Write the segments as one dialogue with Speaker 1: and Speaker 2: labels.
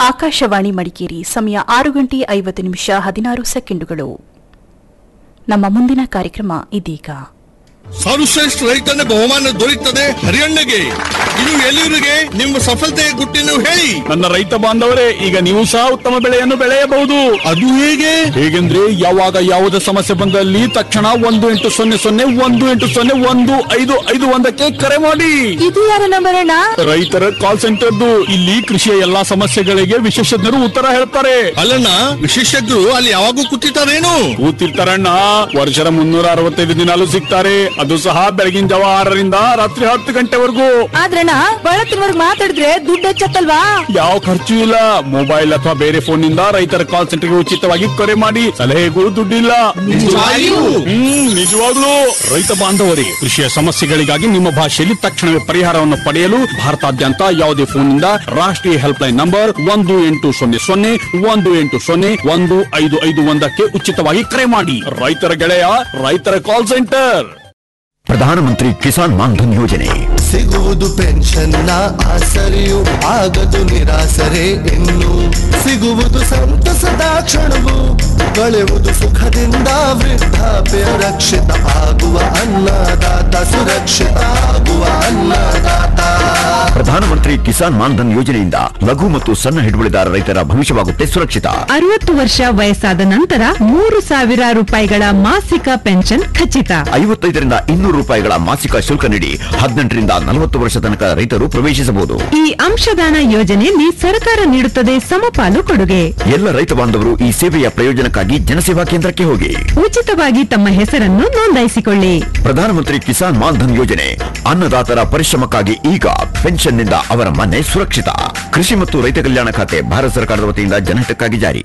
Speaker 1: ಆಕಾಶವಾಣಿ ಮಡಿಕೇರಿ ಸಮಯ ಆರು ಗಂಟೆ ಐವತ್ತು ನಿಮಿಷ ಹದಿನಾರು ಸೆಕೆಂಡುಗಳು ನಮ್ಮ ಮುಂದಿನ ಕಾರ್ಯಕ್ರಮ ಇದೀಗ
Speaker 2: ಸರ್ವಶ್ರೇಷ್ಠ ರೈತನ ಬಹುಮಾನ ದೊರೆಯುತ್ತದೆ ಹರಿಯಣ್ಣಗೆ ಇದು ಎಲ್ಲಿವರಿಗೆ ನಿಮ್ಮ ಸಫಲತೆಯ ಗುಟ್ಟಿನ ಹೇಳಿ
Speaker 3: ನನ್ನ ರೈತ ಬಾಂಧವರೇ ಈಗ ನೀವು ಸಹ ಉತ್ತಮ ಬೆಳೆಯನ್ನು ಬೆಳೆಯಬಹುದು
Speaker 2: ಅದು ಹೇಗೆ
Speaker 3: ಹೇಗೆಂದ್ರೆ ಯಾವಾಗ ಯಾವುದೇ ಸಮಸ್ಯೆ ಬಂದಲ್ಲಿ ತಕ್ಷಣ ಒಂದು ಎಂಟು ಸೊನ್ನೆ ಸೊನ್ನೆ ಒಂದು ಎಂಟು ಸೊನ್ನೆ ಒಂದು ಐದು ಐದು ಒಂದಕ್ಕೆ ಕರೆ ಮಾಡಿ
Speaker 1: ಇದು ಯಾರ ನಂಬರ್ ಅಣ್ಣ
Speaker 3: ರೈತರ ಕಾಲ್ ಸೆಂಟರ್ದು ಇಲ್ಲಿ ಕೃಷಿಯ ಎಲ್ಲಾ ಸಮಸ್ಯೆಗಳಿಗೆ ವಿಶೇಷಜ್ಞರು ಉತ್ತರ ಹೇಳ್ತಾರೆ
Speaker 2: ಅಲ್ಲಣ್ಣ ವಿಶೇಷಜ್ಞರು ಅಲ್ಲಿ ಯಾವಾಗೂ ಕೂತಿರ್ತಾರೇನು
Speaker 3: ಕೂತಿರ್ತಾರಣ್ಣ ವರ್ಷದ ಮುನ್ನೂರ ಅರವತ್ತೈದು ದಿನಾಲು ಸಿಗ್ತಾರೆ ಅದು ಸಹ ಬೆಳಗಿನ ಜಾವ ಆರರಿಂದ ರಾತ್ರಿ ಹತ್ತು ಗಂಟೆವರೆಗೂ
Speaker 1: ಆದ್ರಣ್ಣ ಬಳತ್ತಿನವರ್ಗ್ ಮಾತಾಡಿದ್ರೆ ದುಡ್ಡು ಹೆಚ್ಚತ್ತಲ್ವಾ
Speaker 3: ಯಾವ ಖರ್ಚು ಇಲ್ಲ ಮೊಬೈಲ್ ಅಥವಾ ಬೇರೆ ಫೋನ್ ನಿಂದ ರೈತರ ಕಾಲ್ ಸೆಂಟರ್ಗೆ ಉಚಿತವಾಗಿ ಕರೆ ಮಾಡಿ ಸಲಹೆಗೂ ದುಡ್ಡಿಲ್ಲ
Speaker 2: ನಿಜವಾಗಿಯೂ?
Speaker 3: ಹ್ಮ್ ನಿಜವಾಗ್ಲೂ ರೈತ ಬಾಂಧವರೇ ಕೃಷಿಯ ಸಮಸ್ಯೆಗಳಿಗಾಗಿ ನಿಮ್ಮ ಭಾಷೆಯಲ್ಲಿ ತಕ್ಷಣವೇ ಪರಿಹಾರವನ್ನು ಪಡೆಯಲು ಭಾರತಾದ್ಯಂತ ಯಾವುದೇ ಫೋನ್ನಿಂದ ರಾಷ್ಟ್ರೀಯ ಹೆಲ್ಪ್ ಲೈನ್ ನಂಬರ್ ಒಂದು ಎಂಟು ಸೊನ್ನೆ ಸೊನ್ನೆ ಒಂದು ಎಂಟು ಸೊನ್ನೆ ಒಂದು ಐದು ಐದು ಒಂದಕ್ಕೆ ಉಚಿತವಾಗಿ ಕರೆ ಮಾಡಿ ರೈತರ ಗೆಳೆಯ ರೈತರ ಕಾಲ್ ಸೆಂಟರ್
Speaker 4: ಪ್ರಧಾನಮಂತ್ರಿ ಕಿಸಾನ್ ಮಾನ್ಧನ್ ಯೋಜನೆ
Speaker 5: ಸಿಗುವುದು ಪೆನ್ಷನ್ನ ಆಸರೆಯು ಆಗದು ನಿರಾಸರೆ ಇನ್ನು ಸಿಗುವುದು ಸಂತಸದ ಕ್ಷಣವು ಕಳೆಯುವುದು ಸುಖದಿಂದ ವೃದ್ಧಾಪ್ಯ ರಕ್ಷಿತ ಆಗುವ ಅನ್ನದಾತ ಸುರಕ್ಷಿತ ಆಗುವ ಅನ್ನದಾತ
Speaker 4: ಪ್ರಧಾನಮಂತ್ರಿ ಕಿಸಾನ್ ಮಾನ್ಧನ್ ಯೋಜನೆಯಿಂದ ಲಘು ಮತ್ತು ಸಣ್ಣ ಹಿಡುವಳಿದಾರ ರೈತರ ಭವಿಷ್ಯವಾಗುತ್ತೆ ಸುರಕ್ಷಿತ
Speaker 6: ಅರವತ್ತು ವರ್ಷ ವಯಸ್ಸಾದ ನಂತರ ಮೂರು ಸಾವಿರ ರೂಪಾಯಿಗಳ ಮಾಸಿಕ ಪೆನ್ಷನ್ ಖಚಿತ
Speaker 4: ಐವತ್ತೈದರಿಂದ ಇನ್ನೂರು ರೂಪಾಯಿಗಳ ಮಾಸಿಕ ಶುಲ್ಕ ನೀಡಿ ಹದಿನೆಂಟರಿಂದ ನಲವತ್ತು ವರ್ಷ ತನಕ ರೈತರು ಪ್ರವೇಶಿಸಬಹುದು
Speaker 6: ಈ ಅಂಶದಾನ ಯೋಜನೆಯಲ್ಲಿ ಸರ್ಕಾರ ನೀಡುತ್ತದೆ ಸಮಪಾಲು ಕೊಡುಗೆ
Speaker 4: ಎಲ್ಲ ರೈತ ಬಾಂಧವರು ಈ ಸೇವೆಯ ಪ್ರಯೋಜನಕ್ಕಾಗಿ ಜನಸೇವಾ ಕೇಂದ್ರಕ್ಕೆ ಹೋಗಿ
Speaker 6: ಉಚಿತವಾಗಿ ತಮ್ಮ ಹೆಸರನ್ನು ನೋಂದಾಯಿಸಿಕೊಳ್ಳಿ
Speaker 4: ಪ್ರಧಾನಮಂತ್ರಿ ಕಿಸಾನ್ ಮಾನ್ಧನ್ ಯೋಜನೆ ಅನ್ನದಾತರ ಪರಿಶ್ರಮಕ್ಕಾಗಿ ಈಗ ಪೆನ್ಷನ್ನಿಂದ ಅವರ ಮನೆ ಸುರಕ್ಷಿತ ಕೃಷಿ ಮತ್ತು ರೈತ ಕಲ್ಯಾಣ ಖಾತೆ ಭಾರತ ಸರ್ಕಾರದ ವತಿಯಿಂದ ಜನಹಿತಕ್ಕಾಗಿ ಜಾರಿ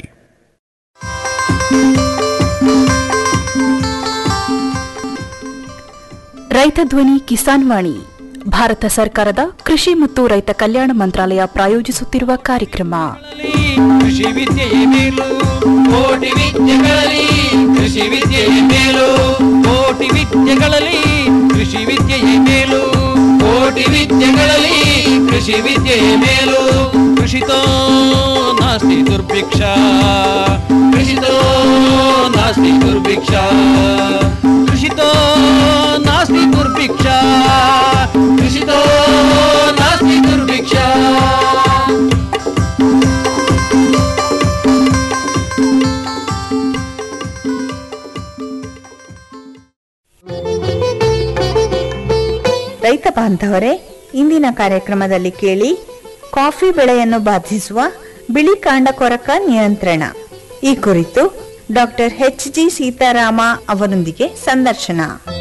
Speaker 1: ರೈತ ಧ್ವನಿ ಕಿಸಾನ್ ವಾಣಿ ಭಾರತ ಸರ್ಕಾರದ ಕೃಷಿ ಮತ್ತು ರೈತ ಕಲ್ಯಾಣ ಮಂತ್ರಾಲಯ ಪ್ರಾಯೋಜಿಸುತ್ತಿರುವ ಕಾರ್ಯಕ್ರಮ
Speaker 7: ಕೃಷಿ ವಿದ್ಯೆಯೇ ಮೇಲು ಕೋಟಿ ವಿದ್ಯೆಗಳಲ್ಲಿ ಕೃಷಿ ವಿದ್ಯೆಯೇ ಮೇಲು ಕೋಟಿ ವಿದ್ಯೆಗಳಲ್ಲಿ ಕೃಷಿ ವಿದ್ಯೆಯೇ ಮೇಲು ಕೋಟಿ ವಿದ್ಯೆಗಳಲ್ಲಿ ಕೃಷಿ ವಿದ್ಯೆಯೇ ಮೇಲು ಕೃಷಿತೋ ನಾಸ್ತಿ ದುರ್ಭಿಕ್ಷ ಕೃಷಿತೋ ನಾಸ್ತಿ ದುರ್ಭಿಕ್ಷ ಕೃಷಿತೋ ನಾಸ್ತಿ ದುರ್ಭಿಕ್ಷ ಕೃಷಿತೋ ನಾಸ್ತಿ ದುರ್ಭಿಕ್ಷ
Speaker 8: ರೈತ ಬಾಂಧವರೇ ಇಂದಿನ ಕಾರ್ಯಕ್ರಮದಲ್ಲಿ ಕೇಳಿ ಕಾಫಿ ಬೆಳೆಯನ್ನು ಬಾಧಿಸುವ ಬಿಳಿ ಕಾಂಡ ಕೊರಕ ನಿಯಂತ್ರಣ ಈ ಕುರಿತು ಡಾಕ್ಟರ್ ಎಚ್ ಜಿ ಸೀತಾರಾಮ ಅವರೊಂದಿಗೆ ಸಂದರ್ಶನ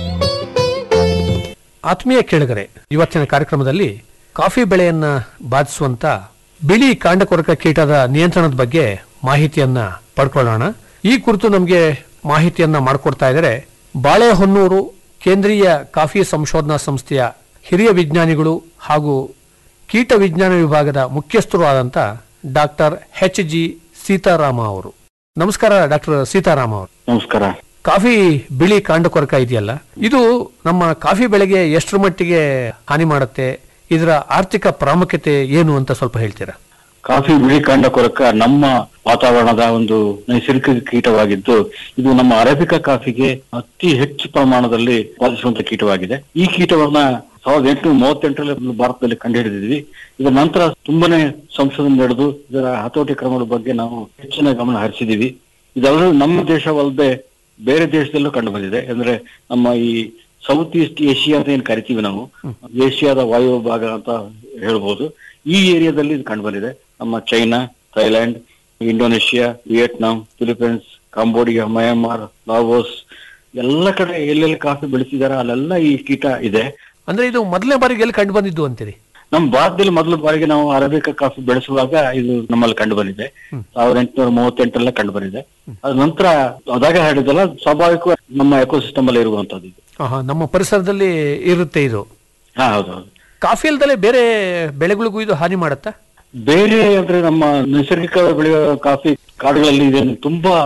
Speaker 9: ಆತ್ಮೀಯ ಕೇಳುಗರೆ ಇವತ್ತಿನ ಕಾರ್ಯಕ್ರಮದಲ್ಲಿ ಕಾಫಿ ಬೆಳೆಯನ್ನ ಬಾಧಿಸುವಂತ ಬಿಳಿ ಕಾಂಡಕೊರಕ ಕೀಟದ ನಿಯಂತ್ರಣದ ಬಗ್ಗೆ ಮಾಹಿತಿಯನ್ನ ಪಡ್ಕೊಳ್ಳೋಣ ಈ ಕುರಿತು ನಮಗೆ ಮಾಹಿತಿಯನ್ನ ಮಾಡಿಕೊಡ್ತಾ ಇದ್ದಾರೆ ಬಾಳೆಹೊನ್ನೂರು ಕೇಂದ್ರೀಯ ಕಾಫಿ ಸಂಶೋಧನಾ ಸಂಸ್ಥೆಯ ಹಿರಿಯ ವಿಜ್ಞಾನಿಗಳು ಹಾಗೂ ಕೀಟ ವಿಜ್ಞಾನ ವಿಭಾಗದ ಮುಖ್ಯಸ್ಥರು ಆದಂತ ಡಾಕ್ಟರ್ ಎಚ್ ಜಿ ಸೀತಾರಾಮ ಅವರು ನಮಸ್ಕಾರ ಡಾಕ್ಟರ್ ಸೀತಾರಾಮ ಅವರು
Speaker 10: ನಮಸ್ಕಾರ
Speaker 9: ಕಾಫಿ ಬಿಳಿ ಕಾಂಡಕೊರಕ ಇದೆಯಲ್ಲ ಇದು ನಮ್ಮ ಕಾಫಿ ಬೆಳೆಗೆ ಎಷ್ಟರ ಮಟ್ಟಿಗೆ ಹಾನಿ ಮಾಡುತ್ತೆ ಇದರ ಆರ್ಥಿಕ ಪ್ರಾಮುಖ್ಯತೆ ಏನು ಅಂತ ಸ್ವಲ್ಪ ಹೇಳ್ತೀರಾ
Speaker 10: ಕಾಫಿ ಬಿಳಿ ಕಾಂಡ ಕೊರಕ ನಮ್ಮ ವಾತಾವರಣದ ಒಂದು ನೈಸರ್ಗಿಕ ಕೀಟವಾಗಿದ್ದು ಇದು ನಮ್ಮ ಅರೇಬಿಕಾ ಕಾಫಿಗೆ ಅತಿ ಹೆಚ್ಚು ಪ್ರಮಾಣದಲ್ಲಿ ಬಾಧಿಸುವಂತ ಕೀಟವಾಗಿದೆ ಈ ಕೀಟವನ್ನ ಸಾವಿರದ ಎಂಟುನೂರ ಮೂವತ್ತೆಂಟರಲ್ಲಿ ಭಾರತದಲ್ಲಿ ಕಂಡುಹಿಡಿದಿದ್ವಿ ಇದರ ನಂತರ ತುಂಬಾನೇ ಸಂಶೋಧನೆ ನಡೆದು ಇದರ ಹತೋಟಿ ಕ್ರಮಗಳ ಬಗ್ಗೆ ನಾವು ಹೆಚ್ಚಿನ ಗಮನ ಹರಿಸಿದೀವಿ ಇದಲ್ಲದೆ ನಮ್ಮ ದೇಶವಲ್ಲದೆ ಬೇರೆ ದೇಶದಲ್ಲೂ ಕಂಡು ಬಂದಿದೆ ಅಂದ್ರೆ ನಮ್ಮ ಈ ಸೌತ್ ಈಸ್ಟ್ ಏಷ್ಯಾ ಅಂತ ಏನ್ ಕರಿತೀವಿ ನಾವು ಏಷ್ಯಾದ ವಾಯು ಭಾಗ ಅಂತ ಹೇಳ್ಬೋದು ಈ ಏರಿಯಾದಲ್ಲಿ ಇದು ಕಂಡು ಬಂದಿದೆ ನಮ್ಮ China Thailand Indonesia Vietnam Philippines Cambodia Myanmar Laos ಎಲ್ಲ ಕಡೆ ಎಲ್ಲೆಲ್ಲಿ ಕಾಫಿ ಬೆಳೆಸಿದಾರ ಅಲ್ಲೆಲ್ಲ ಈ ಕೀಟ ಇದೆ
Speaker 9: ಅಂದ್ರೆ ಇದು ಮೊದಲನೇ ಬಾರಿಗೆ ಎಲ್ಲಿ ಕಂಡು ಬಂದಿದ್ದು ಅಂತೀರಿ
Speaker 10: ನಮ್ಮ ಭಾರತದಲ್ಲಿ ಮೊದಲ ಬಾರಿಗೆ ನಾವು ಅರೇಬಿಕಾ ಕಾಫಿ ಬೆಳೆಸುವಾಗ ಇದು ನಮ್ಮಲ್ಲಿ ಕಂಡು ಬಂದಿದೆ ಸಾವಿರದ ಎಂಟುನೂರ ಮೂವತ್ತೆಂಟರಲ್ಲ ಕಂಡು ಬಂದಿದೆ ಅದ ನಂತರ ಅದಾಗ ಹೇಳಿದಲ್ಲ ಸ್ವಾಭಾವಿಕ ನಮ್ಮ ಎಕೋಸಿಸ್ಟಮ್ ಅಲ್ಲಿ ಇರುವಂತದ್ದು ಇದು
Speaker 9: ಆಹಾ, ನಮ್ಮ ಪರಿಸರದಲ್ಲಿ ಇರುತ್ತೆ ಇದು
Speaker 10: ಹಾ ಹೌದೌದು
Speaker 9: ಕಾಫಿ ಅಲ್ದಲೆ ಬೇರೆ ಬೆಳೆಗಳಿಗೂ ಇದು ಹಾನಿ ಮಾಡುತ್ತಾ
Speaker 10: ಬೇರೆ ಅಂದ್ರೆ ನಮ್ಮ ನೈಸರ್ಗಿಕ ಬೆಳೆಯುವ ಕಾಫಿ ಕಾಡುಗಳಲ್ಲಿ ಇದೆ ತುಂಬಾ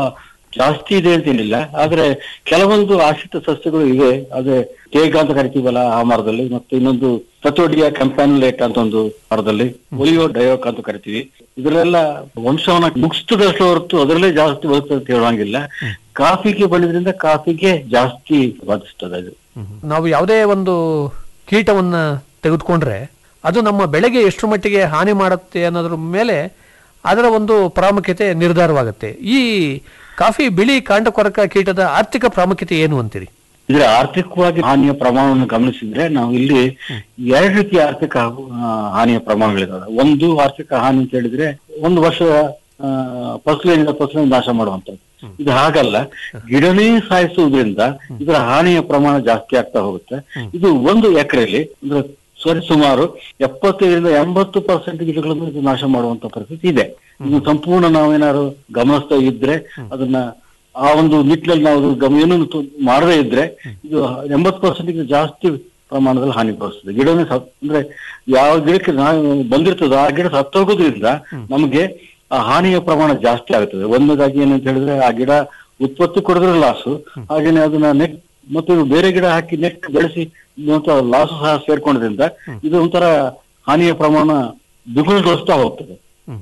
Speaker 10: ಜಾಸ್ತಿ ಇದೆ ಅಂತೇನಿಲ್ಲ ಆದ್ರೆ ಕೆಲವೊಂದು ಆಶ್ರಿತ ಸಸ್ಯಗಳು ಇವೆ ಅದೇ ತೇಗ ಅಂತ ಕರಿತೀವಲ್ಲ ಆ ಮರದಲ್ಲಿ ಮತ್ತೆ ಇನ್ನೊಂದು ಸತೋಡಿಯ ಕಂಪ್ಯಾನುಲೇಟ್ ಅಂತ ಒಂದು ಮರದಲ್ಲಿ ಒಲಿಯೋ ಡಯೋಕ್ ಅಂತ ಕರಿತೀವಿ ಇದರೆಲ್ಲ ವಂಶವನ್ನ ಮುಗಿಸ್ತದಷ್ಟು ಹೊರತು ಅದರಲ್ಲೇ ಜಾಸ್ತಿ ಬದುಕ್ತದೆ ಅಂತ ಹೇಳುವಂಗಿಲ್ಲ ಕಾಫಿಗೆ ಬಂದಿದ್ರಿಂದ ಕಾಫಿಗೆ ಜಾಸ್ತಿ ಬಾಧಿಸ್ತದೆ ಅದು
Speaker 9: ನಾವು ಯಾವುದೇ ಒಂದು ಕೀಟವನ್ನ ತೆಗೆದುಕೊಂಡ್ರೆ ಅದು ನಮ್ಮ ಬೆಳೆಗೆ ಎಷ್ಟು ಮಟ್ಟಿಗೆ ಹಾನಿ ಮಾಡುತ್ತೆ ಅನ್ನೋದ್ರ ಮೇಲೆ ಅದರ ಒಂದು ಪ್ರಾಮುಖ್ಯತೆ ನಿರ್ಧಾರವಾಗುತ್ತೆ ಈ ಕಾಫಿ ಬಿಳಿ ಕಾಂಡಕೊರಕ ಕೀಟದ ಆರ್ಥಿಕ ಪ್ರಾಮುಖ್ಯತೆ ಏನು ಅಂತೀರಿ
Speaker 10: ಇದ್ರ ಆರ್ಥಿಕವಾಗಿ ಹಾನಿಯ ಪ್ರಮಾಣವನ್ನು ಗಮನಿಸಿದ್ರೆ ನಾವು ಇಲ್ಲಿ ಎರಡು ರೀತಿಯ ಆರ್ಥಿಕ ಆ, ಹಾನಿಯ ಪ್ರಮಾಣಗಳಿದಾವೆ ಒಂದು ಆರ್ಥಿಕ ಹಾನಿ ಅಂತ ಹೇಳಿದ್ರೆ ಒಂದು ವರ್ಷ ಆ, ಫಸಲಿನಿಂದ ಫಸಲು ನಾಶ ಮಾಡುವಂತದ್ದು ಇದು ಹಾಗಲ್ಲ ಗಿಡನೇ ಸಾಯಿಸುವುದರಿಂದ ಇದರ ಹಾನಿಯ ಪ್ರಮಾಣ ಜಾಸ್ತಿ ಆಗ್ತಾ ಹೋಗುತ್ತೆ ಇದು ಒಂದು ಎಕರೆಯಲ್ಲಿ ಅಂದ್ರೆ ಸರಿ ಸುಮಾರು ಎಪ್ಪತ್ತೈದರಿಂದ ಎಂಬತ್ತು ಪರ್ಸೆಂಟ್ ಗಿಡಗಳನ್ನು ಇದು ನಾಶ ಮಾಡುವಂತ ಪರಿಸ್ಥಿತಿ ಇದೆ ಇದು ಸಂಪೂರ್ಣ ನಾವೇನಾದ್ರು ಗಮನಿಸ್ತಾ ಇದ್ರೆ ಅದನ್ನ ಆ ಒಂದು ನಿಟ್ಟಿನಲ್ಲಿ ನಾವು ಗಮ ಏನನ್ನು ತು- ಮಾಡದೇ ಇದ್ರೆ ಇದು ಎಂಬತ್ತು ಪರ್ಸೆಂಟ್ ಜಾಸ್ತಿ ಪ್ರಮಾಣದಲ್ಲಿ ಹಾನಿ ಬರ್ತದೆ ಗಿಡನೇ ಸತ್ ಅಂದ್ರೆ ಯಾವ ಗಿಡಕ್ಕೆ ನಾವು ಬಂದಿರ್ತದೋ ಆ ಗಿಡ ಸತ್ತೋಗೋದ್ರಿಂದ ನಮಗೆ ಆ ಹಾನಿಯ ಪ್ರಮಾಣ ಜಾಸ್ತಿ ಆಗ್ತದೆ ಒಂದನೇದಾಗಿ ಏನಂತ ಹೇಳಿದ್ರೆ ಆ ಗಿಡ ಉತ್ಪತ್ತಿ ಕೊಡಿದ್ರೆ ಲಾಸು ಹಾಗೇನೆ ಅದನ್ನ ನೆಟ್ ಮತ್ತು ಬೇರೆ ಗಿಡ ಹಾಕಿ ನೆಟ್ ಬೆಳೆಸಿ ಲಾಸು ಸಹ ಸೇರ್ಕೊಂಡ್ರಿಂದ ಇದು ಒಂಥರ ಹಾನಿಯ ಪ್ರಮಾಣ ದ್ವಿಗುಣಗೊಳಿಸ್ತಾ ಹೋಗ್ತದೆ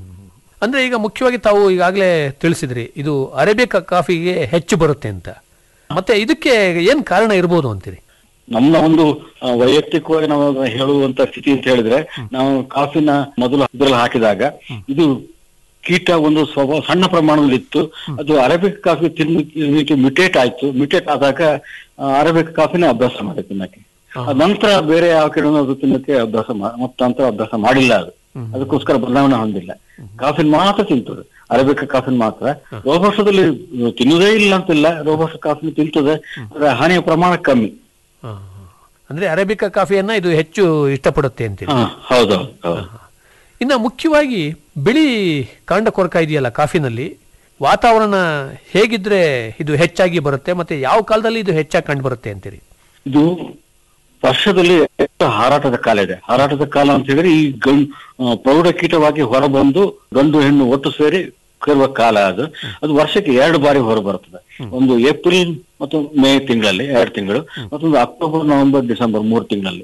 Speaker 9: ಅಂದ್ರೆ ಈಗ ಮುಖ್ಯವಾಗಿ ತಾವು ಈಗಾಗಲೇ ತಿಳಿಸಿದ್ರಿ ಇದು ಅರೇಬಿಕ್ ಕಾಫಿಗೆ ಹೆಚ್ಚು ಬರುತ್ತೆ ಅಂತ ಮತ್ತೆ ಇದಕ್ಕೆ ಏನ್ ಕಾರಣ ಇರ್ಬೋದು ಅಂತೀರಿ
Speaker 10: ನಮ್ಮ ಒಂದು ಆ, ವೈಯಕ್ತಿಕವಾಗಿ ನಾವು ಅದನ್ನ ಹೇಳುವಂತ ಸ್ಥಿತಿ ಅಂತ ಹೇಳಿದ್ರೆ ನಾವು ಕಾಫಿನ ಮೊದಲು ಇದ್ರಲ್ಲಿ ಹಾಕಿದಾಗ ಇದು ಕೀಟ ಒಂದು ಸ್ವಭಾವ ಸಣ್ಣ ಪ್ರಮಾಣದಲ್ಲಿ ಇತ್ತು ಅದು ಅರೇಬಿಕ್ ಕಾಫಿ ತಿನ್ನಲಿಕ್ಕೆ ಮ್ಯುಟೇಟ್ ಆಯ್ತು ಮ್ಯುಟೇಟ್ ಆದಾಗ ಆ, ಅರೇಬಿಕ್ ಕಾಫಿನ ಅಭ್ಯಾಸ ಮಾಡಿ ತಿನ್ನಕ್ಕೆ ಅದ್ ನಂತರ ಬೇರೆ ಯಾವ ಕಿಡನೂ ಅದು ತಿನ್ನಕ್ಕೆ ಅಭ್ಯಾಸ ಮಾ- ಮತ್ತೆ ನಂತರ ಅಭ್ಯಾಸ ಮಾಡಿಲ್ಲ ಅದು ಅದಕ್ಕೋಸ್ಕರ ಬದಲಾವಣೆ ಹೊಂದಿಲ್ಲ ಕಾಫಿನ್ ಮಾತ್ರ ತಿಂತದೆ ಅರೇಬಿಕ್ ಕಾಫಿನ್ ಮಾತ್ರ ರೋಬೋಸ್ಟದಲ್ಲಿ ತಿನ್ನುವುದೇ ಇಲ್ಲ ಅಂತಿಲ್ಲ ರೋಬೋಸ್ಟ್ ಕಾಫಿನ್ ತಿಂತದೆ ಅದರ ಹಾನಿಯ ಪ್ರಮಾಣ ಕಮ್ಮಿ
Speaker 9: ಅಂದ್ರೆ ಅರೇಬಿಕ್ ಕಾಫಿಯನ್ನ ಇದು ಹೆಚ್ಚು ಇಷ್ಟಪಡುತ್ತೆ ಅಂತೀರಿ
Speaker 10: ಹಾ ಹೌದೌದು ಹೌದು
Speaker 9: ಇನ್ನು ಮುಖ್ಯವಾಗಿ ಬಿಳಿ ಕಾಂಡ ಕೊರಕ ಇದೆಯಲ್ಲ ಕಾಫಿನಲ್ಲಿ ವಾತಾವರಣ ಹೇಗಿದ್ರೆ ಇದು ಹೆಚ್ಚಾಗಿ ಬರುತ್ತೆ ಮತ್ತೆ ಯಾವ ಕಾಲದಲ್ಲಿ ಇದು ಹೆಚ್ಚಾಗಿ ಕಂಡು ಬರುತ್ತೆ ಅಂತೀರಿ
Speaker 10: ಇದು ವರ್ಷದಲ್ಲಿ ಎಷ್ಟು ಹಾರಾಟದ ಕಾಲ ಇದೆ ಹಾರಾಟದ ಕಾಲ ಅಂತ ಹೇಳಿದ್ರೆ ಈ ಗಂಡು ಆ, ಪ್ರೌಢ ಕೀಟವಾಗಿ ಹೊರಬಂದು ಗಂಡು ಹೆಣ್ಣು ಒಟ್ಟು ಸೇರಿ ಕರುವ ಕಾಲ ಅದು ಅದು ವರ್ಷಕ್ಕೆ ಎರಡು ಬಾರಿ ಹೊರ ಬರ್ತದೆ ಒಂದು ಏಪ್ರಿಲ್ ಮತ್ತು ಮೇ ತಿಂಗಳಲ್ಲಿ ಎರಡು ತಿಂಗಳು ಮತ್ತೊಂದು ಅಕ್ಟೋಬರ್ ನವೆಂಬರ್ ಡಿಸೆಂಬರ್ ಮೂರು ತಿಂಗಳಲ್ಲಿ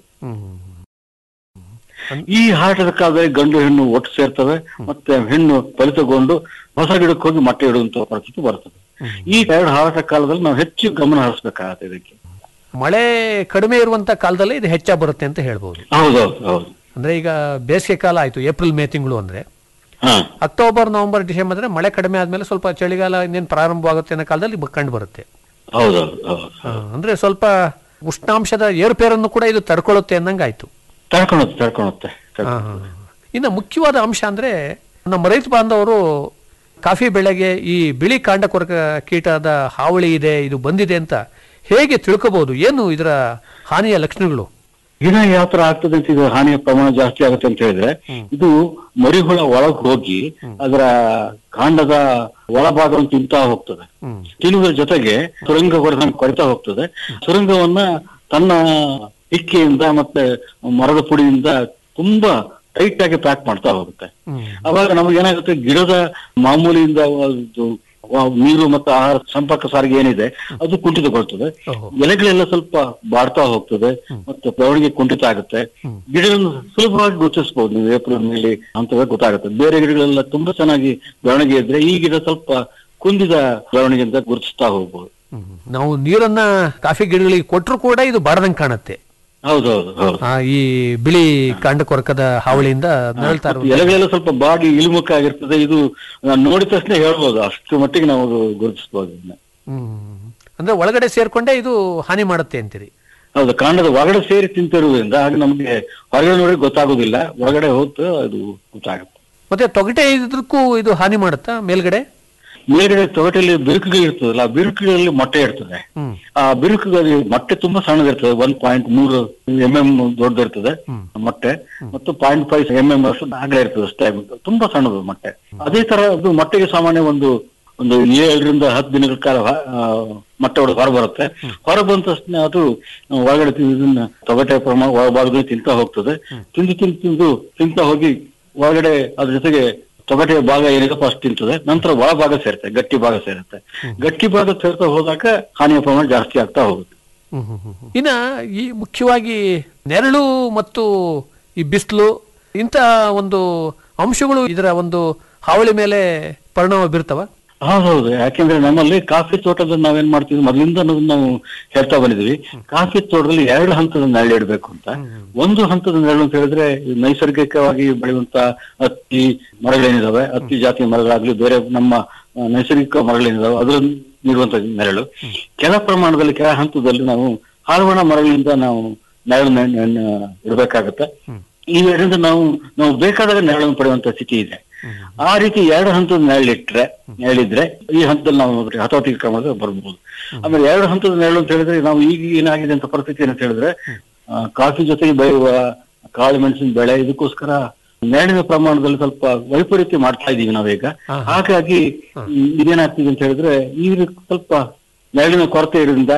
Speaker 10: ಈ ಹಾರಾಟದ ಕಾಲದಲ್ಲಿ ಗಂಡು ಹೆಣ್ಣು ಒಟ್ಟು ಸೇರ್ತವೆ ಮತ್ತೆ ಹೆಣ್ಣು ಫಲಿತಗೊಂಡು ಹೊಸ ಗಿಡಕ್ಕೆ ಹೋಗಿ ಮೊಟ್ಟೆ ಇಡುವಂತ ಪರಿಸ್ಥಿತಿ ಬರ್ತದೆ ಈ ಎರಡು ಹಾರಾಟ ಕಾಲದಲ್ಲಿ ನಾವು ಹೆಚ್ಚು ಗಮನ ಹರಿಸಬೇಕಾಗತ್ತೆ ಇದಕ್ಕೆ
Speaker 9: ಮಳೆ ಕಡಿಮೆ ಇರುವಂತ ಕಾಲದಲ್ಲಿ ಇದು ಹೆಚ್ಚಾಗಿ ಬರುತ್ತೆ ಅಂತ ಹೇಳ್ಬೋದು
Speaker 10: ಹೌದೌದು ಹೌದು
Speaker 9: ಅಂದ್ರೆ ಈಗ ಬೇಸಿಗೆ ಕಾಲ ಆಯ್ತು ಏಪ್ರಿಲ್ ಮೇ ತಿಂಗಳು ಅಂದ್ರೆ
Speaker 10: ಹಾ
Speaker 9: ಅಕ್ಟೋಬರ್ ನವೆಂಬರ್ ಡಿಸೆಂಬರ್ ಅಂದ್ರೆ ಮಳೆ ಕಡಿಮೆ ಆದ್ಮೇಲೆ ಸ್ವಲ್ಪ ಚಳಿಗಾಲ ಇನ್ನೇನು ಪ್ರಾರಂಭವಾಗುತ್ತೆ ಅನ್ನೋ ಕಾಲದಲ್ಲಿ ಬ- ಕಂಡು ಬರುತ್ತೆ
Speaker 10: ಹೌದೌದು ಹೌದು
Speaker 9: ಆ, ಅಂದ್ರೆ ಸ್ವಲ್ಪ ಉಷ್ಣಾಂಶದ ಏರುಪೇರನ್ನು ಕೂಡ ಇದು ತಡ್ಕೊಳ್ಳುತ್ತೆ ಅನ್ನಂಗಾಯ್ತು
Speaker 10: ತಡ್ಕೊಳುತ್ತೆ ತಡ್ಕೊಳುತ್ತೆ
Speaker 9: ಆ, ಆ. ಇನ್ನು ಮುಖ್ಯವಾದ ಅಂಶ ಅಂದ್ರೆ ನಮ್ಮ ರೈತ ಬಾಂಧವರು ಕಾಫಿ ಬೆಳೆಗೆ ಈ ಬಿಳಿ ಕಾಂಡ ಕೊರಕ ಕೀಟದ ಹಾವಳಿ ಇದೆ ಇದು ಬಂದಿದೆ ಅಂತ ಹೇಗೆ ತಿಳ್ಕೋಬಹುದು ಏನು ಇದರ ಹಾನಿಯ ಲಕ್ಷಣಗಳು
Speaker 10: ಗಿಡ ಯಾವ ತರ ಆಗ್ತದೆ ಅಂತ ಇದು ಹಾನಿಯ ಪ್ರಮಾಣ ಜಾಸ್ತಿ ಆಗುತ್ತೆ ಅಂತ ಹೇಳಿದ್ರೆ ಇದು ಮರಿಹುಳ ಒಳಗ್ ಹೋಗಿ ಅದರ ಕಾಂಡದ ಒಳಭಾಗವನ್ನು ತಿಂತಾ ಹೋಗ್ತದೆ ತಿನ್ನುವುದರ ಜೊತೆಗೆ ಸುರಂಗ ಹೊರ ಕೊರಿತಾ ಹೋಗ್ತದೆ ಸುರಂಗವನ್ನ ತನ್ನ ಇಕ್ಕೆಯಿಂದ ಮತ್ತೆ ಮರದ ಪುಡಿಯಿಂದ ತುಂಬಾ ಟೈಟ್ ಆಗಿ ಪ್ಯಾಕ್ ಮಾಡ್ತಾ ಹೋಗುತ್ತೆ ಅವಾಗ ನಮಗೆ ಏನಾಗುತ್ತೆ ಗಿಡದ ಮಾಮೂಲಿಯಿಂದ ಅದು ವ- ನೀರು ಮತ್ತು ಆಹಾರ ಸಂಪರ್ಕ ಸಾರಿಗೆ ಏನಿದೆ ಅದು ಕುಂಠಿತಗೊಳ್ತದೆ ಎಲೆಗಳೆಲ್ಲ ಸ್ವಲ್ಪ ಬಾಡ್ತಾ ಹೋಗ್ತದೆ ಮತ್ತೆ ಬೆಳವಣಿಗೆ ಕುಂಠಿತ ಆಗುತ್ತೆ ಗಿಡಗಳನ್ನು ಸುಲಭವಾಗಿ ಗುರುತಿಸಬಹುದು ನೀವು ಏಪ್ರಿಲ್ ಮೇಲೆ ಅಂತವೇ ಗೊತ್ತಾಗುತ್ತೆ ಬೇರೆ ಗಿಡಗಳೆಲ್ಲ ತುಂಬಾ ಚೆನ್ನಾಗಿ ಬೆಳವಣಿಗೆ ಇದ್ರೆ ಈ ಗಿಡ ಸ್ವಲ್ಪ ಕುಂದಿದ ಬೆಳವಣಿಗೆ ಅಂತ ಗುರುತಿಸ್ತಾ ಹೋಗ್ಬೋದು
Speaker 9: ನಾವು ನೀರನ್ನ ಕಾಫಿ ಗಿಡಗಳಿಗೆ ಕೊಟ್ಟರು ಕೂಡ ಇದು ಬಾಡದಂಗೆ ಕಾಣುತ್ತೆ
Speaker 10: ಹೌದೌದು ಹೌದು
Speaker 9: ಆ, ಈ ಬಿಳಿ ಕಾಂಡ ಕೊರಕದ ಹಾವಳಿಯಿಂದ ನರಳ್ತಾ
Speaker 10: ಮತ್ತು ಎಲೆಗಳೆಲ್ಲ ಸ್ವಲ್ಪ ಬಾಡಿ ಇಳಿಮುಖ ಆಗಿರ್ತದೆ ಇದು ನಾನು ನೋಡಿದ ತಕ್ಷಣ ಹೇಳ್ಬೋದು ಅಷ್ಟು ಮಟ್ಟಿಗೆ ನಾವು ಗುರುತಿಸಬಹುದು ಇದನ್ನ
Speaker 9: ಹ್ಮ್ ಅಂದ್ರೆ ಒಳಗಡೆ ಸೇರ್ಕೊಂಡೇ ಇದು ಹಾನಿ ಮಾಡುತ್ತೆ ಅಂತೀರಿ
Speaker 10: ಹೌದು ಕಾಂಡದ ಒಳಗಡೆ ಸೇರಿ ತಿಂತಿರುವುದರಿಂದ ಹಾಗೆ ನಮಗೆ ಹೊರಗಡೆ ನೋಡಿ ಗೊತ್ತಾಗೋದಿಲ್ಲ ಒಳಗಡೆ ಹೋಗ್ತು ಅದು ಗೊತ್ತಾಗುತ್ತೆ
Speaker 9: ಮತ್ತೆ ತೊಗಟೆ ಇದ್ರಕ್ಕೂ ಇದು ಹಾನಿ ಮಾಡುತ್ತಾ ಮೇಲ್ಗಡೆ
Speaker 10: ಮೇಲ್ಗಡೆ ತೊಗಟೆಯಲ್ಲಿ ಬಿರುಕುಗಳು ಇರ್ತದಲ್ಲ ಆ ಬಿರುಕುಗಳಲ್ಲಿ ಮೊಟ್ಟೆ ಇರ್ತದೆ ಆ ಬಿರುಕುಗಳಲ್ಲಿ ಮೊಟ್ಟೆ ತುಂಬಾ ಸಣ್ಣದಿರ್ತದೆ ಒನ್ ಪಾಯಿಂಟ್ ಮೂರು ಎಂ ಎಂ ದೊಡ್ಡದಿರ್ತದೆ ಮೊಟ್ಟೆ ಮತ್ತು ಪಾಯಿಂಟ್ ಫೈವ್ ಎಂ ಎಂ ಅಷ್ಟು ಆಗಲೇ ಇರ್ತದೆ ಅಷ್ಟೇ ತುಂಬಾ ಸಣ್ಣದು ಮೊಟ್ಟೆ ಅದೇ ತರ ಅದು ಮೊಟ್ಟೆಗೆ ಸಾಮಾನ್ಯ ಒಂದು ಒಂದು ಏಳರಿಂದ ಹತ್ತು ದಿನಗಳ ಕಾಲ ಆ, ಮೊಟ್ಟೆ ಒಳಗೆ ಹೊರ ಬರುತ್ತೆ ಹೊರ ಬಂದ ತಕ್ಷಣ ಅದು ಒಳಗಡೆ ತಿ- ಇದನ್ನ ತೊಗಟೆ ಪ್ರಮಾಣ ಒಳಭಾಗದಲ್ಲಿ ತಿಂತಾ ಹೋಗ್ತದೆ ತಿಂದು ತಿಂದು ತಿಂದು ತಿಂತಾ ಹೋಗಿ ಒಳಗಡೆ ಅದ್ರ ಜೊತೆಗೆ ತೊಗಟೆಯ ಭಾಗ ಏನಿದೆ ಫಸ್ಟ್ ತಿಂತದೆ ನಂತರ ಒಳ ಭಾಗ ಸೇರುತ್ತೆ ಗಟ್ಟಿ ಭಾಗ ಸೇರುತ್ತೆ ಗಟ್ಟಿ ಭಾಗ ಸೇರ್ತಾ ಹೋದಾಗ ಹಾನಿಯ ಪ್ರಮಾಣ ಜಾಸ್ತಿ ಆಗ್ತಾ ಹೋಗುತ್ತೆ
Speaker 9: ಇನ್ನ ಈ ಮುಖ್ಯವಾಗಿ ನೆರಳು ಮತ್ತು ಈ ಬಿಸಿಲು ಇಂಥ ಒಂದು ಅಂಶಗಳು ಇದರ ಒಂದು ಹಾವಳಿ ಮೇಲೆ ಪರಿಣಾಮ ಬೀರ್ತವ
Speaker 10: ಹೌದೌದು ಯಾಕೆಂದ್ರೆ ನಮ್ಮಲ್ಲಿ ಕಾಫಿ ತೋಟದಲ್ಲಿ ನಾವೇನ್ ಮಾಡ್ತೀವಿ ಮೊದಲಿಂದ ನಾವು ಹೇಳ್ತಾ ಬಂದಿದ್ವಿ ಕಾಫಿ ತೋಟದಲ್ಲಿ ಎರಡು ಹಂತದ ನೆರಳು ಇಡಬೇಕು ಅಂತ ಒಂದು ಹಂತದ ನೆರಳು ಅಂತ ಹೇಳಿದ್ರೆ ಈ ನೈಸರ್ಗಿಕವಾಗಿ ಬೆಳೆಯುವಂತ ಹತ್ತಿ ಮರಗಳೇನಿದಾವೆ ಹತ್ತಿ ಜಾತಿಯ ಮರಗಳಾಗ್ಲಿ ಬೇರೆ ನಮ್ಮ ಆ, ನೈಸರ್ಗಿಕ ಮರಗಳೇನಿದಾವೆ ಅದ್ರ ನೀಡುವಂತ ನೆರಳು ಕೆಲ ಪ್ರಮಾಣದಲ್ಲಿ ಕೆಲ ಹಂತದಲ್ಲಿ ನಾವು ಹಾಲುವಣ ಮರಗಳಿಂದ ನಾವು ನೆರಳು ಇಡಬೇಕಾಗತ್ತೆ ಇವೆರಡರಿಂದ ನಾವು ನಾವು ಬೇಕಾದಾಗ ನೆರಳನ್ನು ಪಡೆಯುವಂತ ಸ್ಥಿತಿ ಇದೆ ಆ ರೀತಿ ಎರಡು ಹಂತದ ನೆರಳಿಟ್ರೆ ನೆರಳಿದ್ರೆ ಈ ಹಂತದಲ್ಲಿ ನಾವು ಹತೋಟಿ ಕ್ರಮದ ಬರ್ಬೋದು ಆಮೇಲೆ ಎರಡು ಹಂತದ ನೆರಳು ಅಂತ ಹೇಳಿದ್ರೆ ನಾವು ಈಗ ಏನಾಗಿದೆ ಅಂತ ಪರಿಸ್ಥಿತಿ ಏನಂತ ಹೇಳಿದ್ರೆ ಆ, ಕಾಫಿ ಜೊತೆಗೆ ಬೆಳೆಯುವ ಕಾಳು ಮೆಣಸಿನ ಬೆಳೆ ಇದಕ್ಕೋಸ್ಕರ ನೆರಳಿನ ಪ್ರಮಾಣದಲ್ಲಿ ಸ್ವಲ್ಪ ವೈಪರೀತ್ಯ ಮಾಡ್ತಾ ಇದೀವಿ ನಾವೀಗ ಹಾಗಾಗಿ ಈ- ಇದೇನಾಗ್ತಿದೆ ಅಂತ ಹೇಳಿದ್ರೆ ಈ ರೀತಿ ಸ್ವಲ್ಪ ನೆರಳಿನ ಕೊರತೆ ಇರೋದ್ರಿಂದ